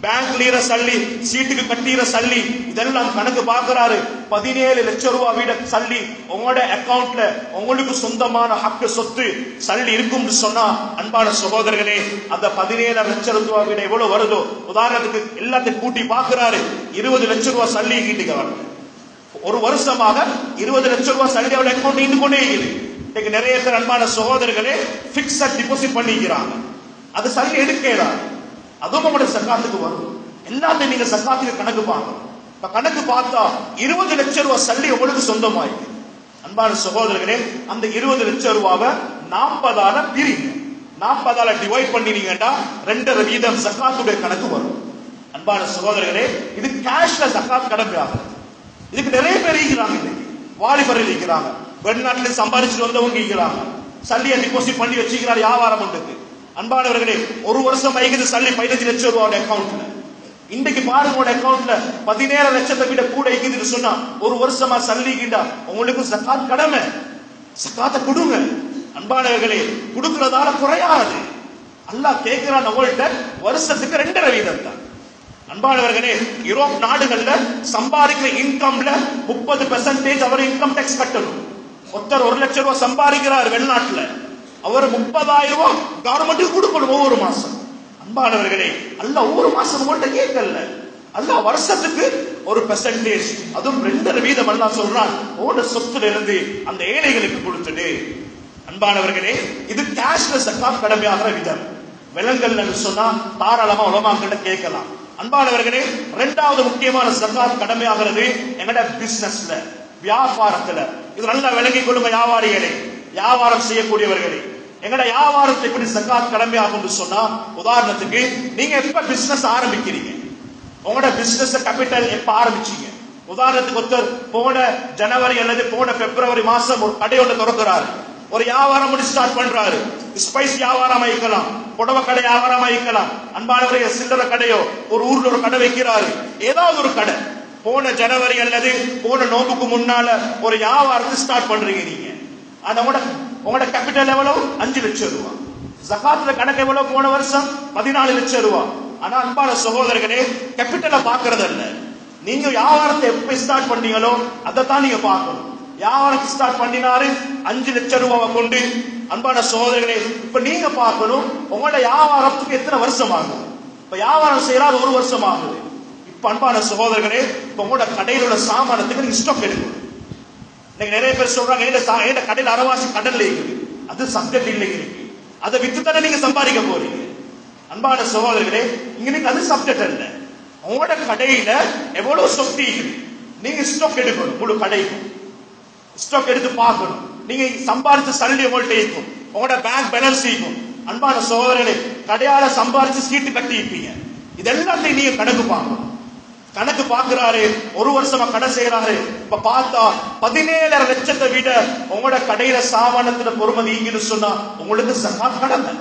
[SPEAKER 1] பேங்க்ல சல்லி சீட்டுக்கு கட்டிற சல்லி இதெல்லாம் கணக்கு பார்க்கறாரு பதினேழு லட்சம் ரூபாய் வீட சல்லி உங்களோட அக்கவுண்ட்ல உங்களுக்கு சொந்தமான ஹக்கு சொத்து சல்லி இருக்கும்னு சொன்னா அன்பான சகோதரர்களே அந்த பதினேழு லட்சம் ரூபாய் வீட எவ்வளவு வருதோ உதாரணத்துக்கு எல்லாத்தையும் கூட்டி பார்க்கறாரு இருபது லட்சம் ரூபாய் சல்லி கிட்டுக்கு வரணும் ஒரு வருஷமாக இருபது லட்சம் ரூபாய் சல்லி அவருடைய அக்கௌண்ட் இருந்து கொண்டே இருக்குது இன்னைக்கு நிறைய பேர் அன்பான சகோதரர்களே பிக்ஸட் டிபாசிட் பண்ணிக்கிறாங்க அது சல்லி எடுக்கலாம் அதுவும் உங்களுடைய சக்காத்துக்கு வரும் எல்லாத்தையும் நீங்க சக்காத்துக்கு கணக்கு பார்க்கணும் இப்ப கணக்கு பார்த்தா இருபது லட்சம் ரூபாய் சல்லி உங்களுக்கு சொந்தமாயிருக்கு அன்பான சகோதரர்களே அந்த இருபது லட்சம் ரூபாவை நாற்பதால பிரிங்க நாற்பதால டிவைட் பண்ணினீங்கன்னா ரெண்டரை வீதம் சக்காத்துடைய கணக்கு வரும் அன்பான சகோதரர்களே இது கேஷ்ல சக்காத் கடமை ஆகுது இதுக்கு நிறைய பேர் இருக்கிறாங்க இன்னைக்கு வாலிபர்கள் இருக்கிறாங்க வெளிநாட்டுல சம்பாதிச்சுட்டு வந்தவங்க இருக்கிறாங்க சல்லியை டிபாசிட் பண்ணி வச்சுக்கிறார் வியாபாரம் உண்டுக்கு அன்பானவர்களே ஒரு வருஷம் வைக்குது சல்லி பதினஞ்சு லட்சம் ரூபாய் அக்கௌண்ட்ல இன்றைக்கு பாருங்க உங்களோட அக்கௌண்ட்ல பதினேழு லட்சத்தை விட கூட இருக்குதுன்னு சொன்னா ஒரு வருஷமா சல்லிக்கிண்டா உங்களுக்கு சக்காத் கடமை சக்காத்தை கொடுங்க அன்பானவர்களே கொடுக்கறதால குறையாது அல்லாஹ் கேட்கிறான் உங்கள்கிட்ட வருஷத்துக்கு ரெண்டரை வீதம் தான் அன்பானவர்களே யூரோப் நாடுகள்ல சம்பாதிக்கிற இன்கம்ல முப்பது பெர்சன்டேஜ் அவர் இன்கம் டேக்ஸ் கட்டணும் ஒருத்தர் ஒரு லட்சம் ரூபாய் சம்பாதிக்கிறார் வெளிநாட்டுல அவர் முப்பதாயிரம் ரூபாய் கவர்மெண்ட்டுக்கு கொடுக்கணும் ஒவ்வொரு மாசம் அன்பானவர்களே அல்ல ஒவ்வொரு மாசம் உங்கள்கிட்ட கேட்கல அல்ல வருஷத்துக்கு ஒரு பெர்சன்டேஜ் அதுவும் ரெண்டரை வீதம் எல்லாம் சொல்றான் ஓட சொத்துல இருந்து அந்த ஏழைகளுக்கு கொடுத்துடு அன்பானவர்களே இது கேஷ்ல சக்காத் கடமையாகிற விதம் விலங்கல் சொன்னா தாராளமா உலமாக்கிட்ட கேட்கலாம் அன்பானவர்களே இரண்டாவது முக்கியமான சக்காத் கடமையாகிறது எங்கட பிசினஸ்ல வியாபாரத்துல இது நல்லா விளங்கிக் கொள்ளுங்க வியாபாரிகளே வியாபாரம் செய்யக்கூடியவர்களே எங்கட வியாபாரத்தை எப்படி சக்காத் கடமையாகும் சொன்னா உதாரணத்துக்கு நீங்க எப்ப பிசினஸ் ஆரம்பிக்கிறீங்க உங்களோட பிசினஸ் கேபிட்டல் எப்ப ஆரம்பிச்சீங்க உதாரணத்துக்கு ஒருத்தர் போன ஜனவரி அல்லது போன பிப்ரவரி மாசம் ஒரு கடை ஒன்று திறக்கிறாரு ஒரு வியாபாரம் முடிச்சு ஸ்டார்ட் பண்றாரு ஸ்பைஸ் வியாபாரம் வைக்கலாம் புடவை கடை வியாபாரம் வைக்கலாம் அன்பானவரைய சில்லறை கடையோ ஒரு ஊர்ல ஒரு கடை வைக்கிறாரு ஏதாவது ஒரு கடை போன ஜனவரி அல்லது போன நோம்புக்கு முன்னால ஒரு வியாபாரத்தை ஸ்டார்ட் பண்றீங்க நீங்க அந்த உங்களோட உங்களோட கேபிட்டல் எவ்வளவு அஞ்சு லட்சம் ரூபாய் ஜகாத்துல கணக்கு எவ்வளவு போன வருஷம் பதினாலு லட்சம் ரூபாய் ஆனா அன்பான சகோதரர்களே கேபிட்டலை பாக்குறது இல்ல நீங்க வியாபாரத்தை எப்ப ஸ்டார்ட் பண்ணீங்களோ அதை தான் நீங்க பார்க்கணும் வியாபாரத்தை ஸ்டார்ட் பண்ணினாரு அஞ்சு லட்சம் ரூபாவை கொண்டு அன்பான சகோதரர்களே இப்ப நீங்க பார்க்கணும் உங்களோட வியாபாரத்துக்கு எத்தனை வருஷம் ஆகும் இப்ப வியாபாரம் செய்யறாரு ஒரு வருஷம் ஆகுது இப்ப அன்பான சகோதரர்களே இப்ப உங்களோட கடையில் உள்ள சாமானத்துக்கு நீங்க ஸ்டாக் எடுக்கணும் இன்னைக்கு நிறைய பேர் சொல்றாங்க எங்க சா- எங்க கடையில் அரவாசி கடல்ல இருக்குது அது சப்ஜெக்ட் இல்லைங்க இருக்கு அதை வித்து தானே நீங்க சம்பாதிக்க போறீங்க அன்பான சகோதரர்களே இங்க நீங்க அது சப்ஜெக்ட் இல்ல உங்களோட கடையில எவ்வளவு சொத்து இருக்குது நீங்க ஸ்டாக் எடுக்கணும் முழு கடைக்கும் ஸ்டாக் எடுத்து பார்க்கணும் நீங்க சம்பாதிச்ச சல்லி உங்கள்ட்ட இருக்கும் உங்களோட பேங்க் பேலன்ஸ் இருக்கும் அன்பான சகோதரர்களே கடையால சம்பாதிச்சு சீட்டு கட்டி இருப்பீங்க இதெல்லாத்தையும் நீங்க கணக்கு பார்க்கணும் கணக்கு பார்க்கிறாரு ஒரு வருஷமா கடை செய்யறாரு இப்ப பார்த்தா பதினேழரை லட்சத்தை விட உங்களோட கடையில சாமானத்துல பொறுமதி ஈங்கன்னு சொன்னா உங்களுக்கு சகாத் கடமை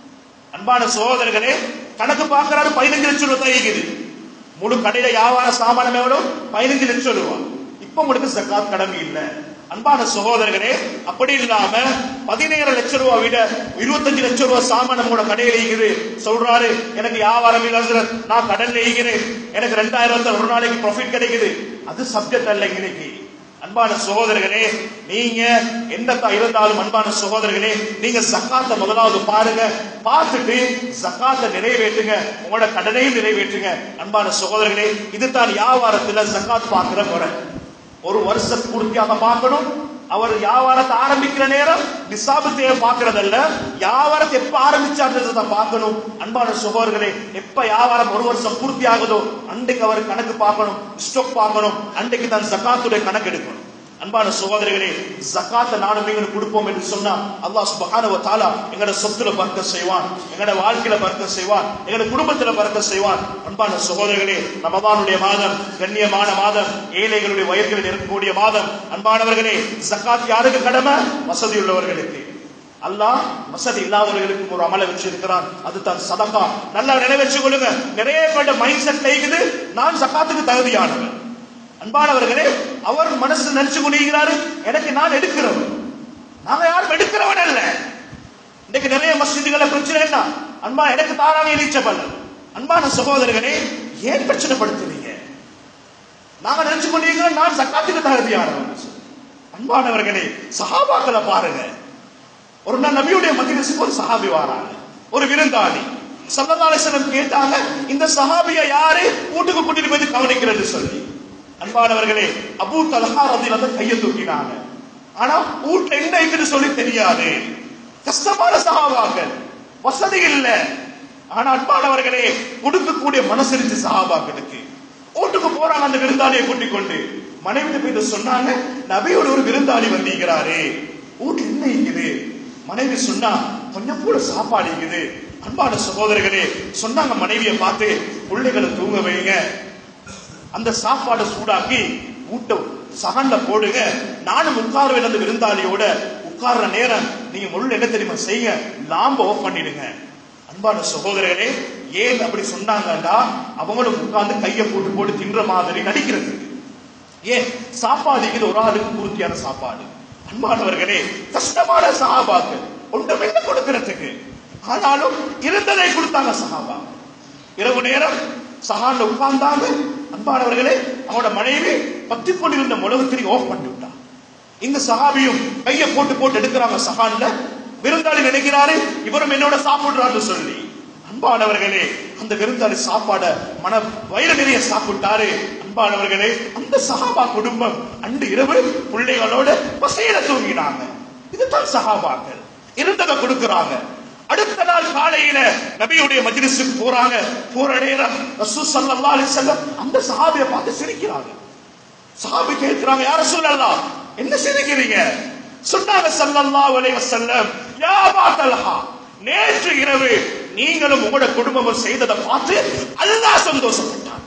[SPEAKER 1] அன்பான சகோதரர்களே கணக்கு பார்க்கிறாரு பதினஞ்சு லட்சம் ரூபாய் தான் இருக்குது முழு கடையில வியாபார சாமானம் எவ்வளவு பதினஞ்சு லட்சம் ரூபாய் இப்ப உங்களுக்கு சக்காத் கடமை இல்ல அன்பான சகோதரர்களே அப்படி இல்லாம பதினேழு லட்சம் ரூபாய் விட இருபத்தஞ்சு லட்சம் ரூபாய் சாமானம் கூட கடையில இருக்குது சொல்றாரு எனக்கு வியாபாரம் இல்ல ஹஸ்ரத். நான் கடன்ல ஈகிறேன் எனக்கு ரெண்டாயிரம் ரூபாய் ஒரு நாளைக்கு ப்ராஃபிட் கிடைக்குது அது சப்ஜெக்ட் அல்ல இன்னைக்கு அன்பான சகோதரர்களே நீங்க என்னத்தா இருந்தாலும் அன்பான சகோதரர்களே நீங்க சக்காத்தை முதலாவது பாருங்க பார்த்துட்டு சக்காத்தை நிறைவேற்றுங்க உங்களோட கடனையும் நிறைவேற்றுங்க அன்பான சகோதரர்களே இதுதான் வியாபாரத்துல சக்காத் பார்க்கிற முறை ஒரு வருஷம் பூர்த்தியாக பார்க்கணும் அவர் வியாபாரத்தை ஆரம்பிக்கிற நேரம் நிசாபு தேவை பார்க்கறதல்ல வியாபாரத்தை எப்ப ஆரம்பிச்சார்ன்றதை பார்க்கணும் அன்பான சகோதரர்களே எப்ப வியாபாரம் ஒரு வருஷம் பூர்த்தி ஆகுதோ அன்றைக்கு அவர் கணக்கு பார்க்கணும் ஸ்டாக் பார்க்கணும் அன்றைக்கு தான் ஜக்காத்துடைய கணக்கு எடுக்கணும் அன்பான சகோதரிகளே ஜக்காத்தை நானும் நீங்களும் கொடுப்போம் என்று சொன்னா அல்லாஹ் சுப்ஹானஹு வ தஆலா எங்கட சொத்துல பறக்க செய்வான் எங்கட வாழ்க்கையில பறக்க செய்வான் எங்கட குடும்பத்துல பறக்க செய்வான் அன்பான சகோதரர்களே ரமதானுடைய மாதம் கண்ணியமான மாதம் ஏழைகளுடைய வயிற்றில் இருக்கக்கூடிய மாதம் அன்பானவர்களே ஜக்காத் யாருக்கு கடமை வசதி உள்ளவர்களுக்கு அல்லாஹ் வசதி இல்லாதவர்களுக்கு ஒரு அமலை வச்சிருக்கிறான் அதுதான் சதகா நல்லா நினைவச்சு கொள்ளுங்க நிறைய பேருடைய மைண்ட் செட் இருக்குது நான் சக்காத்துக்கு தகுதியானவன் அன்பானவர்களே அவர் மனசு நினைச்சு கொண்டிருக்கிறாரு எனக்கு நான் எடுக்கிறவன் நாங்க யாரும் எடுக்கிறவன் அல்ல இன்னைக்கு நிறைய மஸ்ஜிதுகளை பிரச்சனை என்ன அன்பா எனக்கு தாராவே இழிச்சபல்ல அன்பான சகோதரர்களே ஏன் பிரச்சனைப்படுத்துறீங்க நாங்க நினைச்சு கொண்டிருக்கிறோம் நான் சக்காத்துக்கு தகுதியானவன் சொல்லி. அன்பானவர்களே சஹாபாக்களை பாருங்க ஒரு நாள் நபியுடைய மஜ்லிஸுக்கு ஒரு சஹாபி வாராங்க ஒரு விருந்தாளி சல்லல்லாஹு அலைஹி வஸல்லம் கேட்டாங்க இந்த சஹாபிய யாரு வீட்டுக்கு கூட்டிட்டு போய் கவனிக்கிறது சொல்லி அன்பானவர்களே அபூ தல்ஹா ரலியல்லாஹு அன்ஹு கையை தூக்கினாங்க ஆனா வீட்டுல என்ன இருக்குன்னு சொல்லி தெரியாது கஷ்டமான சஹாபாக்கள் வசதி இல்ல ஆனா அன்பானவர்களே கொடுக்கக்கூடிய மனசு இருந்து சஹாபாக்களுக்கு வீட்டுக்கு போறாங்க அந்த விருந்தாளியை கூட்டிக் கொண்டு மனைவி போய் சொன்னாங்க நபியோட ஒரு விருந்தாளி வந்திருக்கிறாரு வீட்டுல என்ன இருக்குது மனைவி சொன்னா கொஞ்சம் கூட சாப்பாடு இருக்குது அன்பான சகோதரர்களே சொன்னாங்க மனைவியை பார்த்து பிள்ளைகளை தூங்க வைங்க அந்த சாப்பாடை சூடாக்கி ஊட்ட சகன்ல போடுங்க நானும் உட்காருவேன் அந்த விருந்தாளியோட உட்கார்ற நேரம் நீங்க முள்ள என்ன தெரியுமா செய்யுங்க லாம்ப ஆஃப் பண்ணிடுங்க அன்பான சகோதரர்களே ஏன் அப்படி சொன்னாங்கடா அவங்களும் உட்கார்ந்து கையை போட்டு போட்டு தின்ற மாதிரி நடிக்கிறது ஏன் சாப்பாடு இது ஒரு ஆளுக்கு பூர்த்தியான சாப்பாடு அன்பானவர்களே கஷ்டமான சஹாபாக்கள் ஒன்றும் என்ன கொடுக்கிறதுக்கு ஆனாலும் இருந்ததை கொடுத்தாங்க சஹாபா இரவு நேரம் சஹான்ல உட்கார்ந்தாங்க அன்பானவர்களே அவனோட மனைவி பத்தி கொண்டிருந்த முழகத்திரி ஆஃப் பண்ணி விட்டான் இந்த சஹாபியும் கையை போட்டு போட்டு எடுக்கிறாங்க சஹான்ல விருந்தாளி நினைக்கிறாரு இவரும் என்னோட சாப்பிடுறான்னு சொல்லி அன்பானவர்களே அந்த விருந்தாளி சாப்பாட மன வயிறு நிறைய சாப்பிட்டாரு அன்பானவர்களே அந்த சஹாபா குடும்பம் அன்று இரவு பிள்ளைகளோட பசையில தூங்கினாங்க இதுதான் சஹாபாக்கள் இருந்ததை கொடுக்கிறாங்க அடுத்த நாள் காலையில நபியுடைய மஜ்லிஸுக்கு போறாங்க போற நேரம் ரசூல் ஸல்லல்லாஹு அலைஹி வஸல்லம் அந்த சஹாபியை பார்த்து சிரிக்கிறாங்க சஹாபி கேட்கிறாங்க யார சொல்லலாம் என்ன சிரிக்கிறீங்க சொன்னாங்க ஸல்லல்லாஹு அலைஹி வஸல்லம் யா அபா தல்ஹா நேற்று இரவு நீங்களும் உங்களோட குடும்பமும் செய்ததை பார்த்து அல்லாஹ் சந்தோஷப்பட்டான்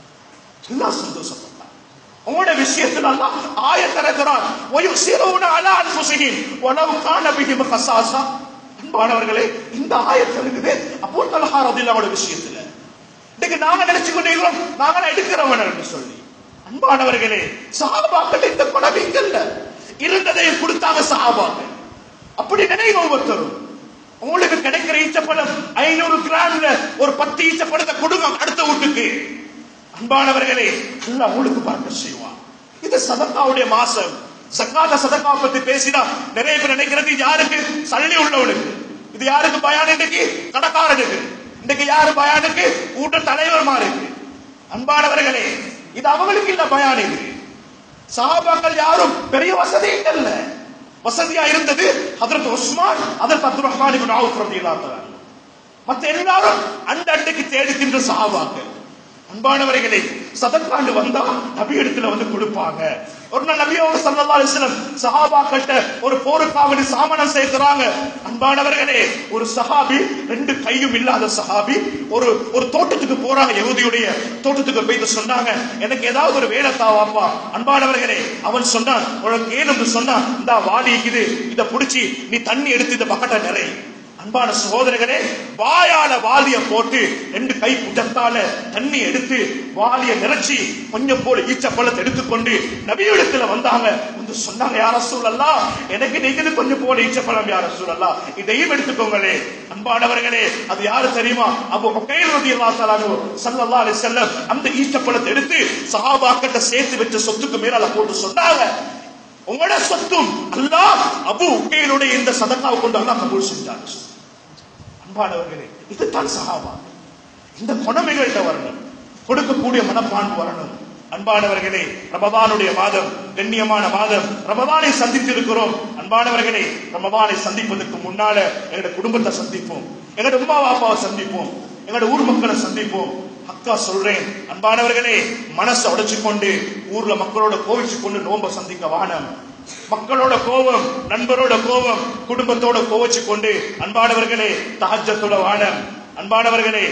[SPEAKER 1] அல்லாஹ் சந்தோஷப்பட்டான் உங்களோட விஷயத்தில் அல்லாஹ் ஆயத்திறக்கிறான் وَيُؤْثِرُونَ عَلَى أَنفُسِهِمْ وَلَوْ كَانَ بِهِمْ خَصَاصَةٌ அன்பானவர்களே இந்த ஆயத்து இருக்குது அபூ தல்ஹா ரலியல்லாஹு விஷயத்துல இன்னைக்கு நாங்க நினைச்சு கொண்டிருக்கிறோம் நாங்க எடுக்கிறவன் என்று சொல்லி அன்பானவர்களே சஹாபாக்கள் இந்த குணம் இல்ல இருந்ததையும் கொடுத்தாங்க சஹாபாக்கள் அப்படி நினைவு ஒவ்வொருத்தரும் உங்களுக்கு கிடைக்கிற ஈச்சப்பழம் ஐநூறு கிராம்ல ஒரு பத்து ஈச்சப்பழத்தை கொடுங்க அடுத்த வீட்டுக்கு அன்பானவர்களே அல்லாஹ் உங்களுக்கு பார்க்க செய்வான் இது சதக்காவுடைய மாசம் சக்காத சதக்கா பத்தி பேசினா நிறைய பேர் நினைக்கிறது இது யாருக்கு சல்லி உள்ளவனுக்கு இது யாருக்கு பயான் இன்னைக்கு கடைக்காரனுக்கு இன்னைக்கு யாரு பயானுக்கு கூட்ட தலைவர்மாருக்கு அன்பானவர்களே இது அவங்களுக்கு இல்ல பயான் இது சஹாபாக்கள் யாரும் பெரிய வசதி இல்ல வசதியா இருந்தது ஹதரத் உஸ்மான் ஹதரத் அப்துல் ரஹ்மான் இப்னு அவுஃப் ரலியல்லாஹு தஆலா மத்த எல்லாரும் அந்த அண்டைக்கு தேடி தின்ற சஹாபாக்கள் அன்பானவர்களே சதக்காண்டு வந்தா நபி இடத்துல வந்து கொடுப்பாங்க ஒரு நாள் நபி அவங்க சல்லல்லாஹு அலைஹி வஸல்லம் சஹாபாக்கிட்ட ஒரு போருக்காவடி சாமானம் சேர்க்கிறாங்க அன்பானவர்களே ஒரு சஹாபி ரெண்டு கையும் இல்லாத சஹாபி ஒரு ஒரு தோட்டத்துக்கு போறாங்க யஹூதியுடைய தோட்டத்துக்கு போய் சொன்னாங்க எனக்கு ஏதாவது ஒரு வேலை தாவாப்பா அன்பானவர்களே அவன் சொன்னான் உனக்கு ஏன்னு சொன்னான் இந்த வாடி இருக்குது இத புடிச்சு நீ தண்ணி எடுத்து இந்த பக்கெட்டை நிறை அன்பான சகோதரர்களே வாயால வாலிய போட்டு ரெண்டு கை புஜத்தால தண்ணி எடுத்து வாலிய நிறைச்சி கொஞ்சம் போல ஈச்ச பழத்தை எடுத்துக்கொண்டு நபியிடத்துல வந்தாங்க வந்து சொன்னாங்க யார சூழல்லா எனக்கு நீங்க கொஞ்சம் போல ஈச்ச பழம் யார சூழல்லா இதையும் எடுத்துக்கோங்களே அன்பானவர்களே அது யாரு தெரியுமா அபு ஹுகைல் ரலியல்லாஹு தஆலா ஸல்லல்லாஹு அலைஹி வஸல்லம் அந்த ஈச்ச பழத்தை எடுத்து சஹாபாக்கிட்ட சேர்த்து வச்ச சொத்துக்கு மேல போட்டு சொன்னாங்க உங்களோட சொத்தும் அல்லாஹ் அபு உக்கையினுடைய இந்த சதக்காவை கொண்டு அல்லாஹ் கபூல் செஞ்சார் அன்பானவர்களே இதுதான் சஹாபா இந்த குணமைகள்கிட்ட வரணும் கொடுக்கக்கூடிய மனப்பான்பு வரணும் அன்பானவர்களே ரமதானுடைய மாதம் கண்ணியமான மாதம் ரமதானை சந்தித்திருக்கிறோம் அன்பானவர்களே ரமதானை சந்திப்பதற்கு முன்னால எங்களோட குடும்பத்தை சந்திப்போம் எங்களோட உமா பாப்பாவை சந்திப்போம் எங்களோட ஊர் மக்களை சந்திப்போம் அக்கா சொல்றேன் அன்பானவர்களே மனசை உடைச்சு கொண்டு ஊர்ல மக்களோட கோவிச்சு கொண்டு நோம்ப சந்திக்க வானம் மக்களோட கோபம் நண்பரோட கோபம் குடும்பத்தோட கோவிச்சு கொண்டு அன்பானவர்களே தஹஜத்தோட வானம் அன்பானவர்களே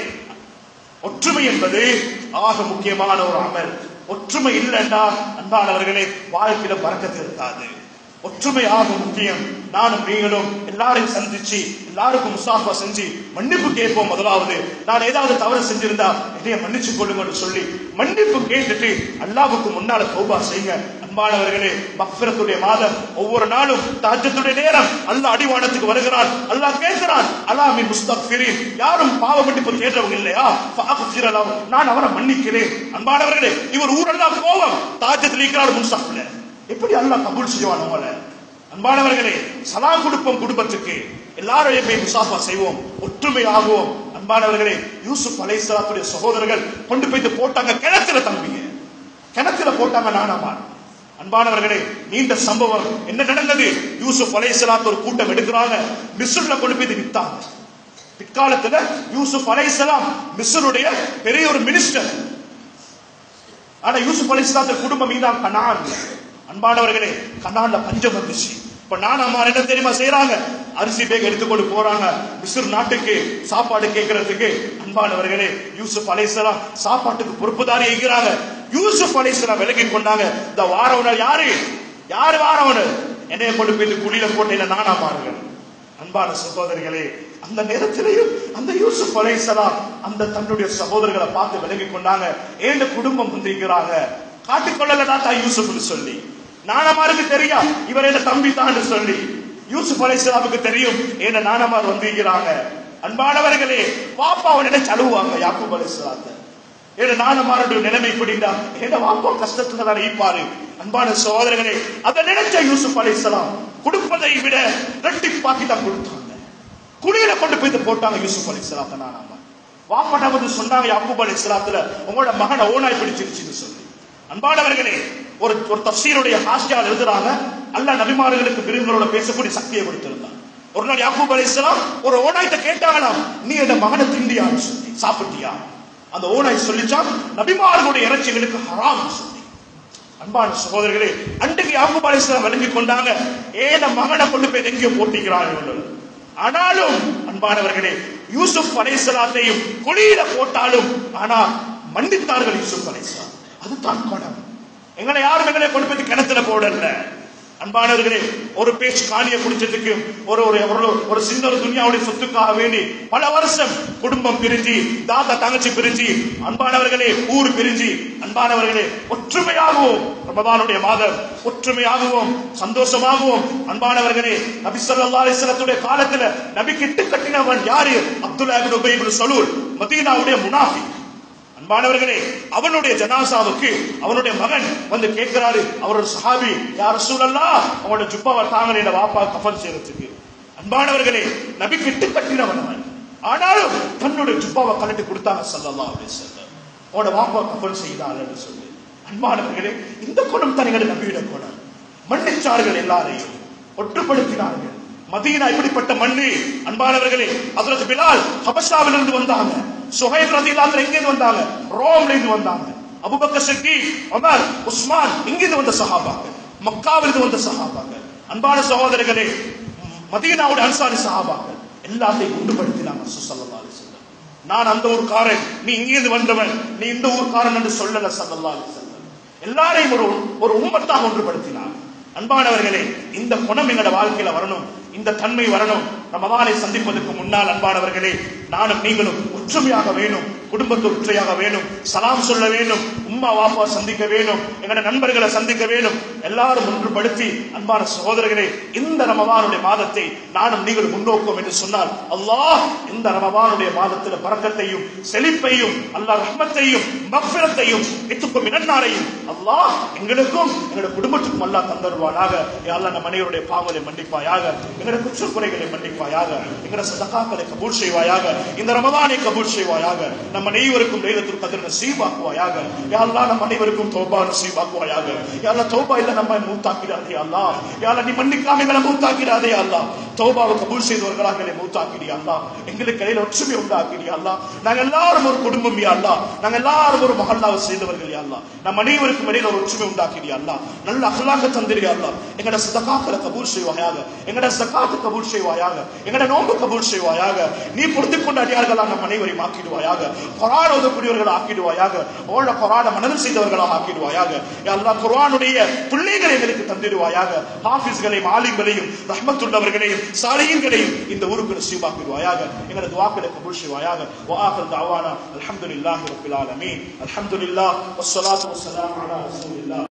[SPEAKER 1] ஒற்றுமை என்பது ஆக முக்கியமான ஒரு அமல் ஒற்றுமை இல்லைன்னா அன்பானவர்களே வாழ்க்கையில பறக்கத்து இருக்காது ஒற்றுமை ஆக முக்கியம் நானும் நீங்களும் எல்லாரையும் சந்திச்சு எல்லாருக்கும் முசாஃபா செஞ்சு மன்னிப்பு கேட்போம் முதலாவது நான் ஏதாவது தவறு செஞ்சிருந்தா என்னைய மன்னிச்சு கொள்ளுங்கன்னு சொல்லி மன்னிப்பு கேட்டுட்டு அல்லாவுக்கு முன்னால தௌபா செய்யுங்க அன்பானவர்களே மக்ஃபிரத்துடைய மாதம் ஒவ்வொரு நாளும் தஹஜ்ஜத்துடைய நேரம் அல்லாஹ் அடிவானத்துக்கு வருகிறான் அல்லாஹ் கேட்கிறான் அல்லாஹ்மின் முஸ்தக்ஃபிரின் யாரும் பாவ மன்னிப்பு தேடுறவங்க இல்லையா ஃபஅக்ஃபிர் லஹு. நான் அவரை மன்னிக்கிறேன் அன்பானவர்களே இவர் ஊரெல்லாம் கோபம் தாஜத்தில் இருக்கிறார் முன்சாஃபில் எப்படி அல்லாஹ் கபூல் செய்வான் அவங்கள அன்பானவர்களே சலா குடும்பம் குடும்பத்துக்கு எல்லாரையும் போய் முசாஃபா செய்வோம் ஒற்றுமை ஆகுவோம் அன்பானவர்களே யூசுப் அலைஹிஸ்ஸலாத்துடைய சகோதரர்கள் கொண்டு போய் போட்டாங்க கிணத்துல தம்பிங்க கிணத்துல போட்டாங்க நானாமா அன்பானவர்களே நீண்ட சம்பவம் என்ன நடந்தது யூசுப் அலைஹிஸ்ஸலாத்து ஒரு கூட்டம் எடுக்கிறாங்க மிஸ்ர்ல கொண்டு போய் இது வித்தாங்க பிற்காலத்துல யூசுப் அலைஹிஸ்ஸலாம் மிஸ்ருடைய பெரிய ஒரு மினிஸ்டர் ஆனா யூசுப் அலைஹிஸ்ஸலாத்து குடும்பம் மீதான் கனான் அன்பானவர்களே கனான்ல பஞ்சம் வந்துச்சு இப்ப நான் அம்மா என்ன தெரியுமா செய்யறாங்க அரிசி பேக் எடுத்துக்கொண்டு போறாங்க மிஸ்ர் நாட்டுக்கு சாப்பாடு கேட்கறதுக்கு அன்பானவர்களே யூசுப் அலைஹிஸ்ஸலாம் சாப்பாட்டுக்கு பொறுப்புதாரி இருக்கிறாங்க யூசுப் அலைஹிஸ்ஸலாம் விலகி கொண்டாங்க இந்த வாரவனர் யாரு யாரு வாரவனர் என்னைய கொண்டு போயிட்டு குழியில போட்டு என்ன நானா மாறுங்க அன்பான சகோதரிகளே அந்த நேரத்திலேயும் அந்த யூசுப் அலைஹிஸ்ஸலாம் அந்த தன்னுடைய சகோதரர்களை பார்த்து விலகி கொண்டாங்க ஏண்ட குடும்பம் வந்திருக்கிறாங்க காட்டிக்கொள்ளல தாத்தா யூசுப்னு சொல்லி நானமாருக்கு தெரியும் இவர் என்ன தம்பி தான் சொல்லி யூசுப் அலைஹிஸ்ஸலாமுக்கு தெரியும் என்ன நானமார் வந்திருக்கிறாங்க அன்பானவர்களே பாப்பாவை நினைச்சு அழுவாங்க யாக்கூப் அலைஹிஸ்ஸலாத்தை ஏன்னா நானமாருடைய நிலைமை இப்படின்னா என்ன வாப்பா கஷ்டத்துல தான் ஈப்பாரு அன்பான சகோதரர்களே அதை நினைச்ச யூசுப் அலைஹிஸ்ஸலாம் கொடுப்பதை விட ரெட்டிப்பாக்கி தான் கொடுத்தாங்க குழியில கொண்டு போய் போட்டாங்க யூசுப் அலைஹிஸ்ஸலாத்தை நானாமா வாப்பாட்ட வந்து சொன்னாங்க யாக்கூப் அலைஹிஸ்ஸலாத்துல உங்களோட மகனை ஓனாய் பிடிச்சிருச்சுன்னு சொல்லி அன்பானவர்களே ஒரு ஒரு தப்சீருடைய ஹாஸ்டியால் எழுதுறாங்க அல்லாஹ் நபிமார்களுக்கு விருதுகளோட பேசக்கூடிய சக்தியை கொடுத்திருந்தான் ஒரு நாள் யாக்கூப் அலைஹிஸ்ஸலாம் ஒரு ஓனாய்ட்ட கேட்டாங்களாம் நீ என்ன மகனை திண்டியான்னு சொல்லி சாப்பிட்டியா அந்த ஓனாய் சொல்லிச்சான் நபிமார்களுடைய இறைச்சிகளுக்கு ஹராம் சொல்லி அன்பான சகோதரர்களே அன்றைக்கு யாக்கூப் அலைஹிஸ்ஸலாம் விளங்கி கொண்டாங்க ஏன மகனை கொண்டு போய் எங்கேயோ போட்டிக்கிறார்கள் ஆனாலும் அன்பானவர்களே யூசுப் அலைஹிஸ்ஸலாத்தையும் குழியில போட்டாலும் ஆனா மன்னித்தார்கள் யூசுப் அலைஹிஸ்ஸலாம் அதுதான் குணம் எங்களை யாரும் எங்களை கொண்டு போய் கிணத்துல போடல அன்பானவர்களே ஒரு பேச்சு காணிய குடிச்சதுக்கு ஒரு ஒரு ஒரு- ஒரு சின்ன ஒரு துணியாவுடைய சொத்துக்காக வேண்டி பல வருஷம் குடும்பம் பிரிஞ்சு தாத்தா தங்கச்சி பிரிஞ்சு அன்பானவர்களே ஊர் பிரிஞ்சு அன்பானவர்களே ஒற்றுமையாகுவோம் ரமதானுடைய மாதம் ஒற்றுமையாகுவோம் சந்தோஷமாகுவோம் அன்பானவர்களே நபி ஸல்லல்லாஹு அலைஹி வஸல்லத்துடைய காலத்துல நபி கிட்டு கட்டினவன் யாரு அப்துல்லா இப்னு உபை இப்னு சலூல் மதீனாவுடைய முனாஃபிக் அன்பானவர்களே அவனுடைய ஜனாசாவுக்கு அவனுடைய மகன் வந்து கேட்கிறாரு அவர் ஒரு சஹாபி யார் ரசூலல்லா அவனோட ஜுப்பாவை தாங்க என் வாப்பா கஃபன் செய்யறதுக்கு அன்பானவர்களே நபி கிட்டு கட்டினவன் அவன் ஆனாலும் தன்னுடைய ஜுப்பாவை கலட்டி கொடுத்தாங்க ஸல்லல்லாஹு அலைஹி வஸல்லம் அவனோட வாப்பா கஃபன் செய்தார்கள் சொல்லி அன்பானவர்களே இந்த குணம் தனிகளை நபியிட குணம் மன்னிச்சார்கள் எல்லாரையும் ஒற்றுப்படுத்தினார்கள் மதீனா இப்படிப்பட்ட மண்ணு அன்பானவர்களே ஹஜ்ரத் பிலால் ஹபஷாவிலிருந்து இருந்து வந்தாங்க சுஹைப் ரதியல்லாஹு எங்க இருந்து வந்தாங்க ரோம்ல இருந்து வந்தாங்க அபூபக்கர் சித்திக் உமர் உஸ்மான் இங்க இருந்து வந்த சஹாபாக்கள் மக்காவிலிருந்து இருந்து வந்த சஹாபாக்கள் அன்பான சகோதரர்களே மதீனாவுடைய அன்சாரி சஹாபாக்கள் எல்லாத்தையும் உண்டுபடுத்தினாங்க ஸல்லல்லாஹு அலைஹி வஸல்லம் நான் அந்த ஊர்க்காரன் நீ இங்கிருந்து வந்தவன் நீ இந்த ஊர்க்காரன் என்று சொல்லல ஸல்லல்லாஹு அலைஹி வஸல்லம் எல்லாரையும் ஒரு ஒரு உம்மத்தாக ஒன்றுபடுத்தினார் அன்பானவர்களே இந்த குணம் எங்களோட வாழ்க்கையில வரணும் இந்த தன்மை வரணும் ரமதானை சந்திப்பதற்கு முன்னால் அன்பானவர்களே நானும் நீங்களும் ஒற்றுமையாக வேணும் குடும்பத்தை ஒற்றையாக வேணும் சலாம் சொல்ல வேண்டும் உம்மா வாப்பா சந்திக்க வேணும் எங்களோட நண்பர்களை சந்திக்க வேணும் எல்லாரும் ஒன்றுபடுத்தி அன்பான சகோதரர்களே இந்த ரமதானுடைய மாதத்தை நானும் நீங்களும் முன்னோக்கும் என்று சொன்னால் அல்லாஹ் இந்த ரமதானுடைய மாதத்தில் பறக்கத்தையும் செழிப்பையும் அல்லாஹ் ரஹ்மத்தையும் மஃபிரத்தையும் எத்துக்கும் இனன்னாரையும் அல்லாஹ் எங்களுக்கும் எங்களுடைய குடும்பத்துக்கும் அல்லாஹ் தந்தருவானாக யா அல்லாஹ் நம் அனைவருடைய பாவங்களை மன்னிப்பாயாக எங்களுடைய குற்றக்குறைகளை மன்னிப்பாயாக எங்களுடைய சதகாக்களை கபூல் செய்வாயாக இந்த ரமதானை கபூல் செய்வாயாக நம் அனைவருக்கும் லைலத்துல் கத்ர் நசீபாக்குவாயாக யா அல்லாஹ் நம் அனைவருக்கும் தௌபா நசீபாக்குவாயாக யா அல்லாஹ் தௌபா இல்ல நம்ம மூத்தாக்கிடாதே அல்லாஹ் யா அல்லாஹ் நீ மன்னிக்காம எங்களை மூத்தாக்கிடாதே அல்லாஹ் தௌபாவை கபூல் செய்தவர்களாக எங்களை மூத்தாக்கிடியா அல்லாஹ் எங்களுக்கு இடையில ஒற்றுமை உண்டாக்கிடியா அல்லாஹ் நாங்க எல்லாரும் ஒரு குடும்பம் யா அல்லாஹ் நாங்க எல்லாரும் ஒரு மஹல்லாவை சேர்ந்தவர்கள் யா அல்லாஹ் நம் அனைவருக்கும் இடையில ஒரு ஒற்றுமை உண்டாக்கிடியா அல்லாஹ் நல்ல அகலாக தந்திரியா அல்லாஹ் எங்கட சதகாக்களை கபூல் செய்வாயாக எங்கட சகாத்து கபூல் செய்வாயாக எங்கட நோன்பு கபூல் செய்வாயாக நீ பொறுத்துக் கொண்ட அடியார்களா நம் அனைவரையும் ஆக்கிடுவாயாக குரான் ஓதக்கூடியவர்கள் ஆக்கிடுவாயாக ஓட குரான மனதில் செய்தவர்களாக ஆக்கிடுவாயாக யா அல்லாஹ் குர்ஆனுடைய பிள்ளைகளை எங்களுக்கு தந்திடுவாயாக ஹாஃபிஸ்களையும் ஆலிம்களையும் ரஹ்மத்துள்ளவர்களையும் சாலியங்களையும் இந்த ஊருக்கு நசீபாக்கிடுவாயாக எங்களது துவாக்களை கபூல் செய்வாயாக வாஹர் தாவானா அல்ஹம்துலில்லாஹி ரப்பில் ஆலமீன் அல்ஹம்துலில்லாஹ் வஸ்ஸலாத்து வஸ்ஸலாமு அலா ரசூலில்லாஹ்